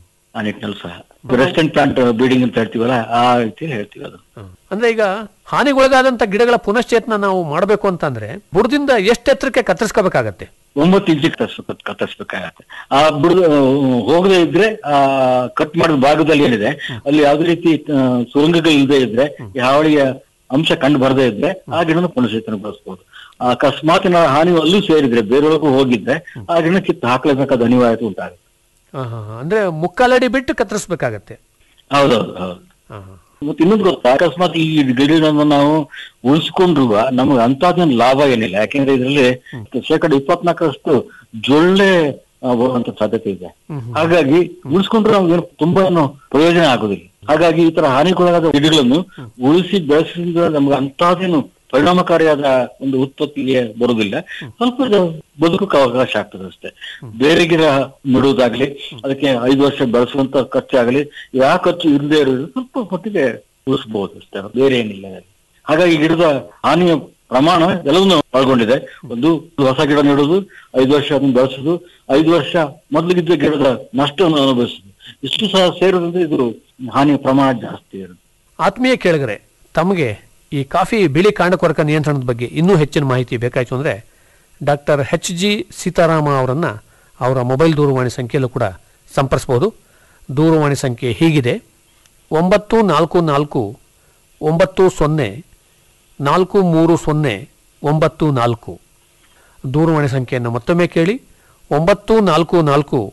Speaker 10: ಆ ನಿಟ್ಟಿನಲ್ಲಿ ಸಹ ರೆಸ್ಟೆಂಟ್ ಪ್ಲಾಂಟ್ ಬ್ರೀಡಿಂಗ್ ಅಂತ ಹೇಳ್ತೀವಲ್ಲ ಆ ರೀತಿ ಹೇಳ್ತೀವಿ ಅದು
Speaker 9: ಅಂದ್ರೆ ಈಗ ಹಾನಿಗೊಳಗಾದಂತ ಗಿಡಗಳ ಪುನಶ್ಚೇತನ ನಾವು ಮಾಡಬೇಕು ಅಂತಂದ್ರೆ ಬುಡದಿಂದ ಎಷ್ಟು ಎತ್ತರಕ್ಕೆ ಕತ್ತರಿಸ್ಕೋಬೇಕಾಗತ್ತೆ
Speaker 10: ಒಂಬತ್ತು ಇಂಚಿಗೆ ಕತ್ತರಿಸ್ಬೇಕು ಕತ್ತರಿಸ್ಬೇಕಾಗತ್ತೆ ಆ ಬಿಡುದು ಹೋಗದೆ ಇದ್ರೆ ಆ ಕಟ್ ಮಾಡಿದ ಭಾಗದಲ್ಲಿ ಏನಿದೆ ಅಲ್ಲಿ ಯಾವ್ದೇ ರೀತಿ ಆ, ಸುರಂಗಗಳು ಇಲ್ಲದೆ ಇದ್ರೆ ಈ ಹಾವಳಿಯ ಅಂಶ ಕಂಡು ಬರದೇ ಇದ್ರೆ ಆ ಗಿಡನ ಪುನಶ್ಚೇತನಗೊಳಿಸಬಹುದು ಅಕಸ್ಮಾತ್ ಏನಾದ್ರು ಹಾನಿ ಅಲ್ಲೂ ಸೇರಿದ್ರೆ ಬೇರೆಯೊಳಗೂ ಹೋಗಿದ್ರೆ ಆ ಗಿಡ ಕಿತ್ತು ಹಾಕ್ಲೇಬೇಕಾದ ಅನಿವಾರ್ಯತೆ ಉಂಟಾಗುತ್ತೆ
Speaker 9: ಆ, ಹಾ, ಹಾ. ಅಂದ್ರೆ ಮುಕ್ಕಾಲಡಿ ಬಿಟ್ಟು ಕತ್ತರಿಸ್ಬೇಕಾಗತ್ತೆ
Speaker 10: ಹೌದೌದು ಹೌದು ಮತ್ತೆ ಇನ್ನೊಂದು ಗೊತ್ತಾ ಅಕಸ್ಮಾತ್ ಈ ಗಿಡಗಳನ್ನ ನಾವು ಉಳಿಸ್ಕೊಂಡ್ರು ನಮಗೆ ಅಂತದೇನು ಲಾಭ ಏನಿಲ್ಲ ಯಾಕೆಂದ್ರೆ ಇದರಲ್ಲಿ ಶೇಕಡ ಇಪ್ಪತ್ನಾಲ್ಕರಷ್ಟು ಜೊಳ್ಳೆ ಆ, ಬರುವಂತ ಸಾಧ್ಯತೆ ಇದೆ ಹಾಗಾಗಿ ಉಳಿಸ್ಕೊಂಡ್ರೆ ನಮ್ಗೆ ಏನು ತುಂಬಾ ಏನು ಪ್ರಯೋಜನ ಆಗುದಿಲ್ಲ ಹಾಗಾಗಿ ಈ ತರ ಹಾನಿಗೊಳಗಾದ ಗಿಡಗಳನ್ನು ಉಳಿಸಿ ಬೆಳೆಸಿದ್ರೆ ನಮ್ಗೆ ಅಂತದೇನು ಪರಿಣಾಮಕಾರಿಯಾದ ಒಂದು ಉತ್ಪತ್ತಿಗೆ ಬರುವುದಿಲ್ಲ ಸ್ವಲ್ಪ ಇದು ಬದುಕಕ್ಕೆ ಅವಕಾಶ ಆಗ್ತದೆ ಅಷ್ಟೇ ಬೇರೆ ಗಿಡ ನೆಡುವುದಾಗ್ಲಿ ಅದಕ್ಕೆ ಐದು ವರ್ಷ ಬೆಳೆಸುವಂತ ಖರ್ಚಾಗಲಿ ಯಾವ ಖರ್ಚು ಇರದೇ ಇರೋದು ಸ್ವಲ್ಪ ಮಟ್ಟಿಗೆ ಉಳಿಸಬಹುದು ಅಷ್ಟೇ ಬೇರೆ ಏನಿಲ್ಲ ಅದರಲ್ಲಿ. ಹಾಗಾಗಿ ಗಿಡದ ಹಾನಿಯ ಪ್ರಮಾಣ ಎಲ್ಲವನ್ನೂ ಒಳಗೊಂಡಿದೆ ಒಂದು ಹೊಸ ಗಿಡ ನೆಡೋದು ಐದು ವರ್ಷ ಅದನ್ನು ಬೆಳೆಸೋದು ಐದು ವರ್ಷ ಮೊದಲಿಗಿದ್ದ ಗಿಡದ ನಷ್ಟವನ್ನು ಅನುಭವಿಸುದು ಇಷ್ಟು ಸಹ ಸೇರೋದ್ರಿಂದ ಇದು ಹಾನಿಯ ಪ್ರಮಾಣ ಜಾಸ್ತಿ ಇರುತ್ತೆ
Speaker 9: ಆತ್ಮೀಯ ಕೇಳಿಗರೆ ತಮಗೆ ಈ ಕಾಫಿ ಬಿಳಿ ಕಾಂಡಕೊರಕ ನಿಯಂತ್ರಣದ ಬಗ್ಗೆ ಇನ್ನೂ ಹೆಚ್ಚಿನ ಮಾಹಿತಿ ಬೇಕಾಯಿತು ಅಂದರೆ ಡಾಕ್ಟರ್ ಎಚ್ ಜಿ ಸೀತಾರಾಮ ಅವರನ್ನು ಅವರ ಮೊಬೈಲ್ ದೂರವಾಣಿ ಸಂಖ್ಯೆಯಲ್ಲೂ ಕೂಡ ಸಂಪರ್ಸ್ಬೋದು ದೂರವಾಣಿ ಸಂಖ್ಯೆ ಹೀಗಿದೆ ಒಂಬತ್ತು ನಾಲ್ಕು ನಾಲ್ಕು ಒಂಬತ್ತು ಸೊನ್ನೆ ನಾಲ್ಕು ಮೂರು ಸೊನ್ನೆ ಒಂಬತ್ತು ನಾಲ್ಕು ದೂರವಾಣಿ ಸಂಖ್ಯೆಯನ್ನು ಮತ್ತೊಮ್ಮೆ ಕೇಳಿ ಒಂಬತ್ತು ನಾಲ್ಕು ನಾಲ್ಕು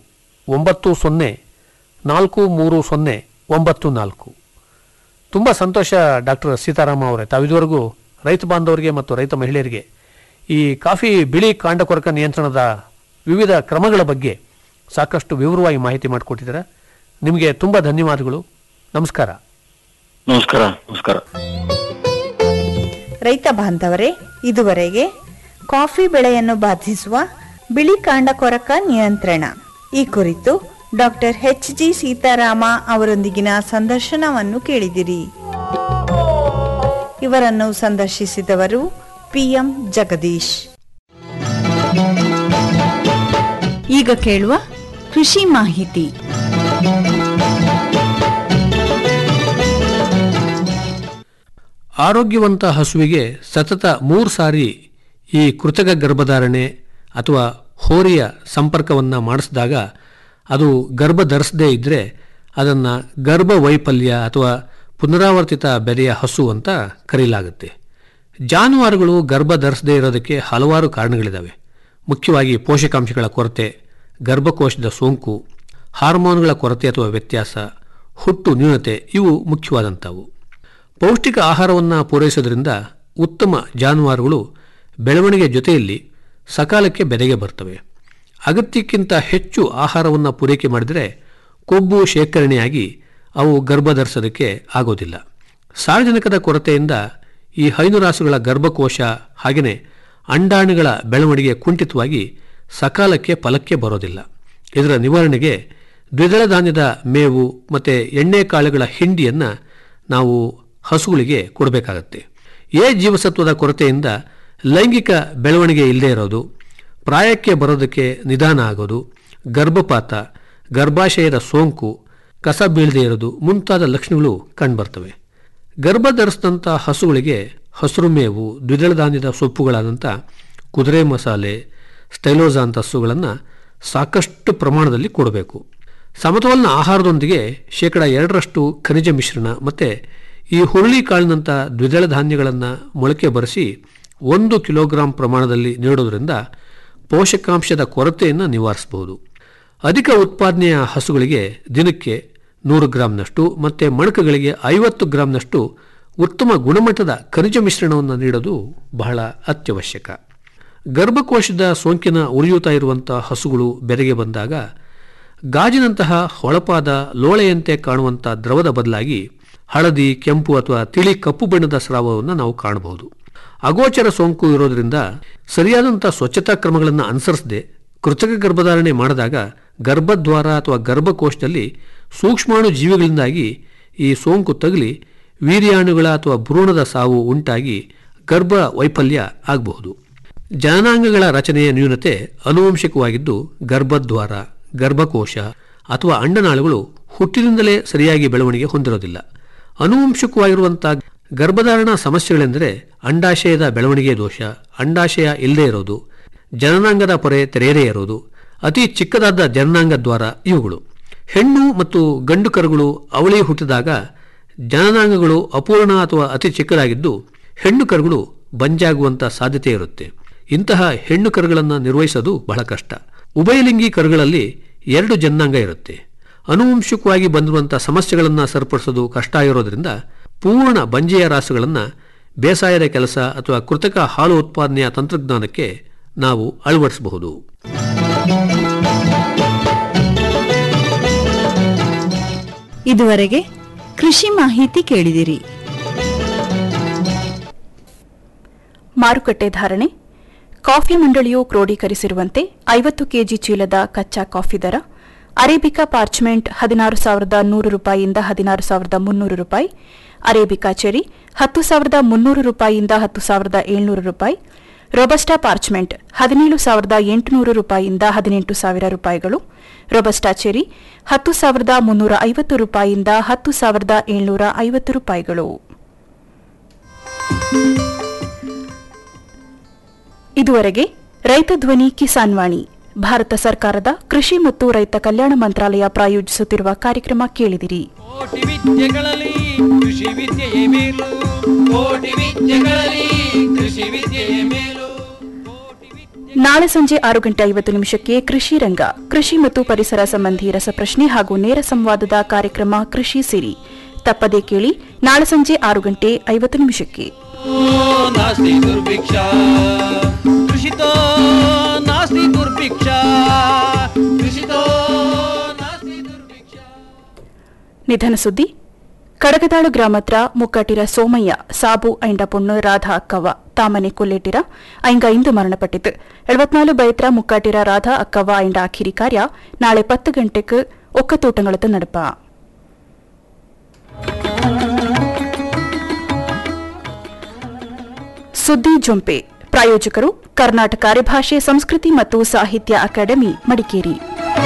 Speaker 9: ಒಂಬತ್ತು ಸೊನ್ನೆ ನಾಲ್ಕು ಮೂರು ಸೊನ್ನೆ ಒಂಬತ್ತು ನಾಲ್ಕು ತುಂಬ ಸಂತೋಷ ಡಾಕ್ಟರ್ ಸೀತಾರಾಮ ಅವರೇ ತಾವಿದುವರೆಗೂ ರೈತ ಬಾಂಧವರಿಗೆ ಮತ್ತು ರೈತ ಮಹಿಳೆಯರಿಗೆ ಈ ಕಾಫಿ ಬಿಳಿ ಕಾಂಡಕೊರಕ ನಿಯಂತ್ರಣದ ವಿವಿಧ ಕ್ರಮಗಳ ಬಗ್ಗೆ ಸಾಕಷ್ಟು ವಿವರವಾಗಿ ಮಾಹಿತಿ ಮಾಡಿಕೊಟ್ಟಿದ್ದೀರಾ ನಿಮಗೆ ತುಂಬ ಧನ್ಯವಾದಗಳು ನಮಸ್ಕಾರ
Speaker 10: ನಮಸ್ಕಾರ ನಮಸ್ಕಾರ
Speaker 8: ರೈತ ಬಾಂಧವರೇ ಇದುವರೆಗೆ ಕಾಫಿ ಬೆಳೆಯನ್ನು ಬಾಧಿಸುವ ಬಿಳಿ ಕಾಂಡ ಕೊರಕ ನಿಯಂತ್ರಣ ಈ ಕುರಿತು ಡಾಕ್ಟರ್ ಎಚ್ ಜಿ ಸೀತಾರಾಮ ಅವರೊಂದಿಗಿನ ಸಂದರ್ಶನವನ್ನು ಕೇಳಿದಿರಿ ಇವರನ್ನು ಸಂದರ್ಶಿಸಿದವರು ಪಿಎಂ ಜಗದೀಶ್ ಈಗ ಕೇಳುವ ಕೃಷಿ ಮಾಹಿತಿ
Speaker 9: ಆರೋಗ್ಯವಂತ ಹಸುವಿಗೆ ಸತತ ಮೂರು ಸಾರಿ ಈ ಕೃತಕ ಗರ್ಭಧಾರಣೆ ಅಥವಾ ಹೋರಿಯ ಸಂಪರ್ಕವನ್ನು ಮಾಡಿಸಿದಾಗ ಅದು ಗರ್ಭ ಧರಿಸದೇ ಇದ್ದರೆ ಅದನ್ನು ಗರ್ಭ ವೈಫಲ್ಯ ಅಥವಾ ಪುನರಾವರ್ತಿತ ಬೆಲೆಯ ಹಸು ಅಂತ ಕರೆಯಲಾಗುತ್ತೆ ಜಾನುವಾರುಗಳು ಗರ್ಭ ಧರಿಸದೇ ಇರೋದಕ್ಕೆ ಹಲವಾರು ಕಾರಣಗಳಿದ್ದಾವೆ ಮುಖ್ಯವಾಗಿ ಪೋಷಕಾಂಶಗಳ ಕೊರತೆ ಗರ್ಭಕೋಶದ ಸೋಂಕು ಹಾರ್ಮೋನ್ಗಳ ಕೊರತೆ ಅಥವಾ ವ್ಯತ್ಯಾಸ ಹುಟ್ಟು ನ್ಯೂನತೆ ಇವು ಮುಖ್ಯವಾದಂಥವು ಪೌಷ್ಟಿಕ ಆಹಾರವನ್ನು ಪೂರೈಸೋದ್ರಿಂದ ಉತ್ತಮ ಜಾನುವಾರುಗಳು ಬೆಳವಣಿಗೆ ಜೊತೆಯಲ್ಲಿ ಸಕಾಲಕ್ಕೆ ಬೆದೆಗೆ ಬರ್ತವೆ ಅಗತ್ಯಕ್ಕಿಂತ ಹೆಚ್ಚು ಆಹಾರವನ್ನು ಪೂರೈಕೆ ಮಾಡಿದರೆ ಕೊಬ್ಬು ಶೇಖರಣೆಯಾಗಿ ಅವು ಗರ್ಭ ಧರಿಸೋದಕ್ಕೆ ಆಗೋದಿಲ್ಲ ಸಾರ್ವಜನಿಕದ ಕೊರತೆಯಿಂದ ಈ ಹೈನುರಾಸುಗಳ ಗರ್ಭಕೋಶ ಹಾಗೆಯೇ ಅಂಡಾಣುಗಳ ಬೆಳವಣಿಗೆ ಕುಂಠಿತವಾಗಿ ಸಕಾಲಕ್ಕೆ ಫಲಕ್ಕೆ ಬರೋದಿಲ್ಲ ಇದರ ನಿವಾರಣೆಗೆ ದ್ವಿದಳ ಧಾನ್ಯದ ಮೇವು ಮತ್ತು ಎಣ್ಣೆ ಕಾಳುಗಳ ಹಿಂಡಿಯನ್ನು ನಾವು ಹಸುಗಳಿಗೆ ಕೊಡಬೇಕಾಗತ್ತೆ ಎ ಜೀವಸತ್ವದ ಕೊರತೆಯಿಂದ ಲೈಂಗಿಕ ಬೆಳವಣಿಗೆ ಇಲ್ಲದೇ ಇರೋದು ಪ್ರಾಯಕ್ಕೆ ಬರೋದಕ್ಕೆ ನಿಧಾನ ಆಗೋದು ಗರ್ಭಪಾತ ಗರ್ಭಾಶಯದ ಸೋಂಕು ಕಸ ಬೀಳದೇ ಇರೋದು ಮುಂತಾದ ಲಕ್ಷಣಗಳು ಕಂಡುಬರ್ತವೆ ಗರ್ಭ ಧರಿಸಿದಂಥ ಹಸುಗಳಿಗೆ ಹಸಿರು ಮೇವು ದ್ವಿದಳ ಧಾನ್ಯದ ಸೊಪ್ಪುಗಳಾದಂಥ ಕುದುರೆ ಮಸಾಲೆ ಸ್ಟೈಲೋಜಾ ಅಂತ ಹಸುಗಳನ್ನು ಸಾಕಷ್ಟು ಪ್ರಮಾಣದಲ್ಲಿ ಕೊಡಬೇಕು ಸಮತೋಲನ ಆಹಾರದೊಂದಿಗೆ ಶೇಕಡ ಎರಡರಷ್ಟು ಖನಿಜ ಮಿಶ್ರಣ ಮತ್ತು ಈ ಹುರುಳಿ ಕಾಳಿನಂಥ ದ್ವಿದಳ ಧಾನ್ಯಗಳನ್ನು ಮೊಳಕೆ ಬರೆಸಿ ಒಂದು ಕಿಲೋಗ್ರಾಂ ಪ್ರಮಾಣದಲ್ಲಿ ನೀಡೋದ್ರಿಂದ ಪೋಷಕಾಂಶದ ಕೊರತೆಯನ್ನು ನಿವಾರಿಸಬಹುದು ಅಧಿಕ ಉತ್ಪಾದನೆಯ ಹಸುಗಳಿಗೆ ದಿನಕ್ಕೆ ನೂರು ಗ್ರಾಂನಷ್ಟು ಮತ್ತು ಮಣಕಗಳಿಗೆ ಐವತ್ತು ಗ್ರಾಂನಷ್ಟು ಉತ್ತಮ ಗುಣಮಟ್ಟದ ಖನಿಜ ಮಿಶ್ರಣವನ್ನು ನೀಡೋದು ಬಹಳ ಅತ್ಯವಶ್ಯಕ ಗರ್ಭಕೋಶದ ಸೋಂಕಿನ ಉರಿಯೂತ ಇರುವಂಥ ಹಸುಗಳು ಬೆರೆಗೆ ಬಂದಾಗ ಗಾಜಿನಂತಹ ಹೊಳಪಾದ ಲೋಳೆಯಂತೆ ಕಾಣುವಂಥ ದ್ರವದ ಬದಲಾಗಿ ಹಳದಿ ಕೆಂಪು ಅಥವಾ ತಿಳಿ ಕಪ್ಪು ಬಣ್ಣದ ಸ್ರಾವವನ್ನು ನಾವು ಕಾಣಬಹುದು ಅಗೋಚರ ಸೋಂಕು ಇರೋದ್ರಿಂದ ಸರಿಯಾದಂಥ ಸ್ವಚ್ಛತಾ ಕ್ರಮಗಳನ್ನು ಅನುಸರಿಸದೆ ಕೃತಕ ಗರ್ಭಧಾರಣೆ ಮಾಡಿದಾಗ ಗರ್ಭದ್ವಾರ ಅಥವಾ ಗರ್ಭಕೋಶದಲ್ಲಿ ಸೂಕ್ಷ್ಮಾಣು ಜೀವಿಗಳಿಂದಾಗಿ ಈ ಸೋಂಕು ತಗುಲಿ ವೀರ್ಯಾಣುಗಳ ಅಥವಾ ಭ್ರೂಣದ ಸಾವು ಉಂಟಾಗಿ ಗರ್ಭ ವೈಫಲ್ಯ ಆಗಬಹುದು ಜನನಾಂಗಗಳ ರಚನೆಯ ನ್ಯೂನತೆ ಅನುವಂಶಿಕವಾಗಿದ್ದು ಗರ್ಭದ್ವಾರ ಗರ್ಭಕೋಶ ಅಥವಾ ಅಂಡನಾಳುಗಳು ಹುಟ್ಟಿನಿಂದಲೇ ಸರಿಯಾಗಿ ಬೆಳವಣಿಗೆ ಹೊಂದಿರೋದಿಲ್ಲ ಅನುವಂಶಿಕವಾಗಿರುವಂಥ ಗರ್ಭಧಾರಣ ಸಮಸ್ಯೆಗಳೆಂದರೆ ಅಂಡಾಶಯದ ಬೆಳವಣಿಗೆ ದೋಷ ಅಂಡಾಶಯ ಇಲ್ಲದೇ ಇರೋದು ಜನನಾಂಗದ ಪೊರೆ ತೆರೆಯದೇ ಇರೋದು ಅತಿ ಚಿಕ್ಕದಾದ ಜನನಾಂಗ ದ್ವಾರ ಇವುಗಳು ಹೆಣ್ಣು ಮತ್ತು ಗಂಡು ಕರುಗಳು ಅವಳಿ ಹುಟ್ಟಿದಾಗ ಜನನಾಂಗಗಳು ಅಪೂರ್ಣ ಅಥವಾ ಅತಿ ಚಿಕ್ಕದಾಗಿದ್ದು ಹೆಣ್ಣು ಕರುಗಳು ಬಂಜಾಗುವಂಥ ಸಾಧ್ಯತೆ ಇರುತ್ತೆ ಇಂತಹ ಹೆಣ್ಣು ಕರುಗಳನ್ನು ನಿರ್ವಹಿಸೋದು ಬಹಳ ಕಷ್ಟ ಉಭಯಲಿಂಗಿ ಕರುಗಳಲ್ಲಿ ಎರಡು ಜನಾಂಗ ಇರುತ್ತೆ ಅನುವಂಶಿಕವಾಗಿ ಬಂದಿರುವಂಥ ಸಮಸ್ಯೆಗಳನ್ನು ಸರಿಪಡಿಸೋದು ಕಷ್ಟ ಇರೋದ್ರಿಂದ ಪೂರ್ಣ ಬಂಜೆಯ ರಾಸುಗಳನ್ನು ಬೇಸಾಯದ ಕೆಲಸ ಅಥವಾ ಕೃತಕ ಹಾಲು ಉತ್ಪಾದನೆಯ ತಂತ್ರಜ್ಞಾನಕ್ಕೆ ನಾವು ಅಳವಡಿಸಬಹುದು
Speaker 8: ಇದುವರೆಗೆ ಕೃಷಿ ಮಾಹಿತಿ ಕೇಳಿದಿರಿ
Speaker 1: ಮಾರುಕಟ್ಟೆ ಧಾರಣೆ ಕಾಫಿ ಮಂಡಳಿಯು ಕ್ರೋಢೀಕರಿಸಿರುವಂತೆ ಐವತ್ತು ಕೆಜಿ ಚೀಲದ ಕಚ್ಚಾ ಕಾಫಿ ದರ ಅರೇಬಿಕಾ ಪಾರ್ಚ್ಮೆಂಟ್ ಹದಿನಾರು ಸಾವಿರದ ನೂರು ರೂಪಾಯಿಯಿಂದ ಹದಿನಾರು ಸಾವಿರದ ಮುನ್ನೂರು ರೂಪಾಯಿ ಅರೇಬಿಕಾ ಚೆರಿ ಹತ್ತು ಸಾವಿರದ ಮುನ್ನೂರು ರೂಪಾಯಿಯಿಂದ ಹತ್ತು ಸಾವಿರದ ಏಳ್ನೂರು ರೂಪಾಯಿ ರೊಬಸ್ಟಾ ಪಾರ್ಚ್ಮೆಂಟ್ ಹದಿನೇಳು ಸಾವಿರದ ಎಂಟುನೂರು ರೂಪಾಯಿಯಿಂದ ಹದಿನೆಂಟು ಸಾವಿರ ರೂಪಾಯಿಗಳು ರೊಬಸ್ಟಾ ಚೆರಿ ಹತ್ತು ಸಾವಿರದ ಮುನ್ನೂರ ಐವತ್ತು ರೂಪಾಯಿಯಿಂದ ಹತ್ತು ಸಾವಿರದ ಏಳ್ನೂರ ಐವತ್ತು ರೂಪಾಯಿಗಳು ಇದುವರೆಗೆ ರೈತ ಧ್ವನಿ ಕಿಸಾನ್ ವಾಣಿ ಭಾರತ ಸರ್ಕಾರದ ಕೃಷಿ ಮತ್ತು ರೈತ ಕಲ್ಯಾಣ ಮಂತ್ರಾಲಯ ಪ್ರಾಯೋಜಿಸುತ್ತಿರುವ ಕಾರ್ಯಕ್ರಮ ಕೇಳಿದಿರಿ
Speaker 7: ಕೋಟಿ ವಿದ್ಯೆಗಳಲ್ಲಿ ಕೃಷಿ ವಿದ್ಯೆಯೇ ಮೇಲು ಕೋಟಿ ವಿದ್ಯೆಗಳಲ್ಲಿ ಕೃಷಿ ವಿದ್ಯೆಯೇ ಮೇಲು
Speaker 1: ನಾಳೆ ಸಂಜೆ ಆರು ಗಂಟೆ ಐವತ್ತು ನಿಮಿಷಕ್ಕೆ ಕೃಷಿ ರಂಗ ಕೃಷಿ ಮತ್ತು ಪರಿಸರ ಸಂಬಂಧಿ ರಸಪ್ರಶ್ನೆ ಹಾಗೂ ನೇರ ಸಂವಾದದ ಕಾರ್ಯಕ್ರಮ ಕೃಷಿ ಸಿರಿ ತಪ್ಪದೇ ಕೇಳಿ ನಾಳೆ ಸಂಜೆ ಆರು ಗಂಟೆ ಐವತ್ತು ನಿಮಿಷಕ್ಕೆ
Speaker 7: नास्ति दुर्भिक्षा कृषितो नास्ति दुर्भिक्षा कृषितो नास्ति दुर्भिक्षा
Speaker 1: ನಿಧನ ಸುದ್ದಿ ಕಡಗದಾಳು ಗ್ರಾಮತ್ರ ಮುಕ್ಕಟಿರ ಸೋಮಯ್ಯ ಸಾಬು ಐಂಡ ಪೊಣ್ಣು ರಾಧಾ ಅಕ್ಕವ್ವ ತಾಮನೆ ಕೊಲ್ಲೆಟ್ಟಿರ ಐಂಗ ಇಂದು ಮರಣಪಟ್ಟಿತು ಎಳವತ್ನಾಲು ಬೈತ್ರ ಮುಕ್ಕಾಟಿರ ರಾಧಾ ಅಕ್ಕವ್ವ ಐಂಡ ಅಖಿರಿ ಕಾರ್ಯ ನಾಳೆ ಪತ್ತು ಗಂಟೆಗೆ ಒಕ್ಕತೋಟಗಳತ್ತ ನಡಪ ಸುದ್ದಿ ಜೊಂಪೆ ಪ್ರಾಯೋಜಕರು ಕರ್ನಾಟಕ ಅರೆಭಾಷೆ ಸಂಸ್ಕೃತಿ ಮತ್ತು ಸಾಹಿತ್ಯ ಅಕಾಡೆಮಿ ಮಡಿಕೇರಿ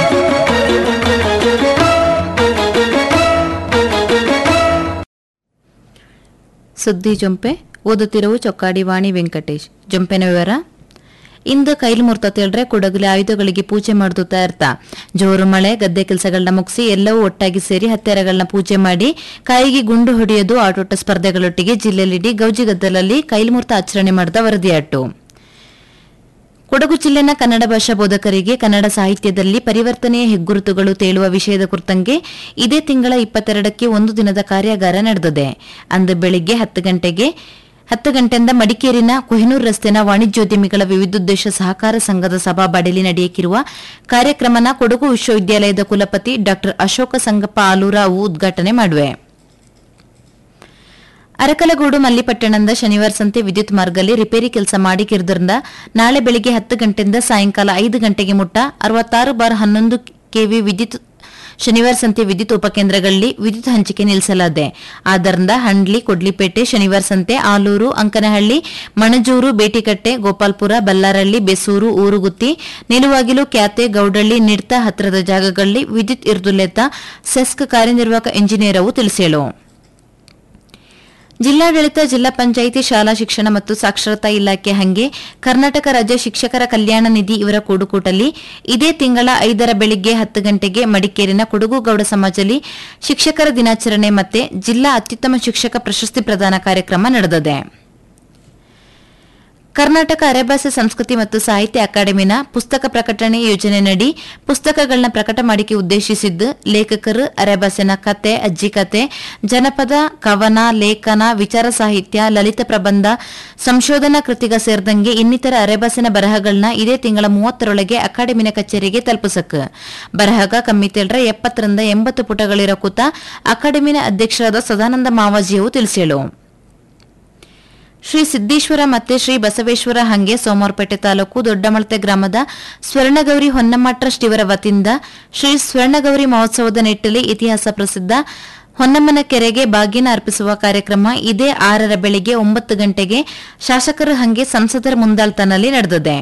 Speaker 11: ಸುದ್ದಿ ಜೊಂಪೆ ಓದುತ್ತಿರುವ ಚೊಕ್ಕಾಡಿ ವಾಣಿ ವೆಂಕಟೇಶ್ ಜೊಂಪೆನ ವಿವರ ಇಂದು ಕೈಲು ಮುರ್ತೇಳ್ರೆ ಕೊಡಗಲಿ ಆಯುಧಗಳಿಗೆ ಪೂಜೆ ಮಾಡ್ತಾ ಇರ್ತಾ ಜೋರು ಮಳೆ ಗದ್ದೆ ಕೆಲಸಗಳನ್ನ ಮುಗಿಸಿ ಎಲ್ಲವೂ ಒಟ್ಟಾಗಿ ಸೇರಿ ಹತ್ಯಾರಗಳನ್ನ ಪೂಜೆ ಮಾಡಿ ಕಾಯಿಗೆ ಗುಂಡು ಹೊಡೆಯೋದು ಆಟೋಟ ಸ್ಪರ್ಧೆಗಳೊಟ್ಟಿಗೆ ಜಿಲ್ಲೆಯಲ್ಲಿಡೀ ಗೌಜಿಗದ್ದಲಲ್ಲಿ ಕೈಲ್ಮೂರ್ತ ಆಚರಣೆ ಮಾಡಿದ ವರದಿಯಾಟು ಕೊಡಗು ಜಿಲ್ಲೆನ ಕನ್ನಡ ಭಾಷಾ ಬೋಧಕರಿಗೆ ಕನ್ನಡ ಸಾಹಿತ್ಯದಲ್ಲಿ ಪರಿವರ್ತನೆಯ ಹೆಗ್ಗುರುತುಗಳು ತೇಳುವ ವಿಷಯದ ಕುರಿತಂಗೆ ಇದೇ ತಿಂಗಳ ಇಪ್ಪತ್ತೆರಡಕ್ಕೆ ಒಂದು ದಿನದ ಕಾರ್ಯಾಗಾರ ನಡೆದಿದೆ ಅಂದು ಬೆಳಿಗ್ಗೆ ಹತ್ತು ಗಂಟೆಗೆ ಹತ್ತು ಗಂಟೆಯಿಂದ ಮಡಿಕೇರಿನ ಕೊಹಿನೂರು ರಸ್ತೆನ ವಾಣಿಜ್ಯೋದ್ಯಮಿಗಳ ವಿವಿಧೋದ್ದೇಶ ಸಹಕಾರ ಸಂಘದ ಸಭಾಬಾಡಿಲಿ ನಡೆಯಕಿರುವ ಕಾರ್ಯಕ್ರಮನ ಕೊಡಗು ವಿಶ್ವವಿದ್ಯಾಲಯದ ಕುಲಪತಿ ಡಾ ಅಶೋಕ ಸಂಗಪ್ಪ ಆಲೂರ ಅವು ಉದ್ಘಾಟನೆ ಮಾಡುವೆ ಅರಕಲಗೂಡು ಮಲ್ಲಿಪಟ್ಟಣದ ಶನಿವಾರ ಸಂತೆ ವಿದ್ಯುತ್ ಮಾರ್ಗದಲ್ಲಿ ರಿಪೇರಿ ಕೆಲಸ ಮಾಡಿಕಿರುವುದರಿಂದ ನಾಳೆ ಬೆಳಿಗ್ಗೆ ಹತ್ತು ಗಂಟೆಯಿಂದ ಸಾಯಂಕಾಲ ಐದು ಗಂಟೆಗೆ ಮುಟ್ಟ ಅರವತ್ತಾರು ಬಾರ್ ಹನ್ನೊಂದು ಕೆವಿ ವಿದ್ಯುತ್ ಶನಿವಾರ ಸಂತೆ ವಿದ್ಯುತ್ ಉಪಕೇಂದ್ರಗಳಲ್ಲಿ ವಿದ್ಯುತ್ ಹಂಚಿಕೆ ನಿಲ್ಲಿಸಲಾಗಿದೆ ಆದ್ದರಿಂದ ಹಂಡ್ಲಿ ಕೊಡ್ಲಿಪೇಟೆ ಶನಿವಾರ ಸಂತೆ ಆಲೂರು ಅಂಕನಹಳ್ಳಿ ಮಣಜೂರು ಬೇಟಿಕಟ್ಟೆ ಗೋಪಾಲ್ಪುರ ಬಲ್ಲಾರಳ್ಳಿ ಬೆಸೂರು ಊರುಗುತ್ತಿ ನಿಲುವಾಗಿಲು ಕ್ಯಾತೆ ಗೌಡಳ್ಳಿ ನಿಡ್ತ ಹತ್ತಿರದ ಜಾಗಗಳಲ್ಲಿ ವಿದ್ಯುತ್ ಇರುದುಲೆತ್ತ ಸೆಸ್ಕ್ ಕಾರ್ಯನಿರ್ವಾಹಕ ಇಂಜಿನಿಯರ್ ಅವು ತಿಳಿಸೇಳು ಜಿಲ್ಲಾಡಳಿತ ಜಿಲ್ಲಾ ಪಂಚಾಯಿತಿ ಶಾಲಾ ಶಿಕ್ಷಣ ಮತ್ತು ಸಾಕ್ಷರತಾ ಇಲಾಖೆ ಹಂಗೆ ಕರ್ನಾಟಕ ರಾಜ್ಯ ಶಿಕ್ಷಕರ ಕಲ್ಯಾಣ ನಿಧಿ ಇವರ ಕೂಡುಕೂಟಲ್ಲಿ ಇದೇ ತಿಂಗಳ ಐದರ ಬೆಳಿಗ್ಗೆ ಹತ್ತು ಗಂಟೆಗೆ ಮಡಿಕೇರಿನ ಕೊಡಗು ಗೌಡ ಸಮಾಜದಲ್ಲಿ ಶಿಕ್ಷಕರ ದಿನಾಚರಣೆ ಮತ್ತೆ ಜಿಲ್ಲಾ ಅತ್ಯುತ್ತಮ ಶಿಕ್ಷಕ ಪ್ರಶಸ್ತಿ ಪ್ರದಾನ ಕಾರ್ಯಕ್ರಮ ನಡೆದಿದೆ ಕರ್ನಾಟಕ ಅರೆಭಾಷೆ ಸಂಸ್ಕೃತಿ ಮತ್ತು ಸಾಹಿತ್ಯ ಅಕಾಡೆಮಿನ ಪುಸ್ತಕ ಪ್ರಕಟಣೆ ಯೋಜನೆಯಡಿ ಪುಸ್ತಕಗಳನ್ನ ಪ್ರಕಟ ಮಾಡಿಕೆ ಉದ್ದೇಶಿಸಿದ್ದು ಲೇಖಕರು ಅರೆಭಾಷೆನ ಕತೆ ಅಜ್ಜಿ ಕತೆ ಜನಪದ ಕವನ ಲೇಖನ ವಿಚಾರ ಸಾಹಿತ್ಯ ಲಲಿತ ಪ್ರಬಂಧ ಸಂಶೋಧನಾ ಕೃತಿಗ ಸೇರಿದಂಗೆ ಇನ್ನಿತರ ಅರೆಭಾಷೆನ ಬರಹಗಳನ್ನ ಇದೇ ತಿಂಗಳ ಮೂವತ್ತರೊಳಗೆ ಅಕಾಡೆಮಿನ ಕಚೇರಿಗೆ ತಲುಪಿಸಕ್ ಬರಹಗ ಕಮ್ಮಿತೇಳ್ರ ಎಪ್ಪತ್ತರಿಂದ ಎಂಬತ್ತು ಪುಟಗಳಿರೋ ಕೂತ ಅಕಾಡೆಮಿನ ಅಧ್ಯಕ್ಷರಾದ ಸದಾನಂದ ಮಾವಾಜಿಯವು ತಿಳಿಸೇಳು ಶ್ರೀ ಸಿದ್ದೇಶ್ವರ ಮತ್ತೆ ಶ್ರೀ ಬಸವೇಶ್ವರ ಹಂಗೆ ಸೋಮವಾರಪೇಟೆ ತಾಲೂಕು ದೊಡ್ಡಮಳತೆ ಗ್ರಾಮದ ಸ್ವರ್ಣಗೌರಿ ಹೊನ್ನಮ್ಮ ಟ್ರಸ್ಟ್ ಇವರ ವತಿಯಿಂದ ಶ್ರೀ ಸ್ವರ್ಣಗೌರಿ ಮಹೋತ್ಸವದ ನಿಟ್ಟಲ್ಲಿ ಇತಿಹಾಸ ಪ್ರಸಿದ್ಧ ಹೊನ್ನಮ್ಮನ ಕೆರೆಗೆ ಬಾಗಿನ ಅರ್ಪಿಸುವ ಕಾರ್ಯಕ್ರಮ ಇದೇ ಆರರ ಬೆಳಿಗ್ಗೆ ಒಂಬತ್ತು ಗಂಟೆಗೆ ಶಾಸಕರು ಹಂಗೆ ಸಂಸದರ ಮುಂದಾಳ್ತನಲ್ಲಿ ನಡೆದಿದೆ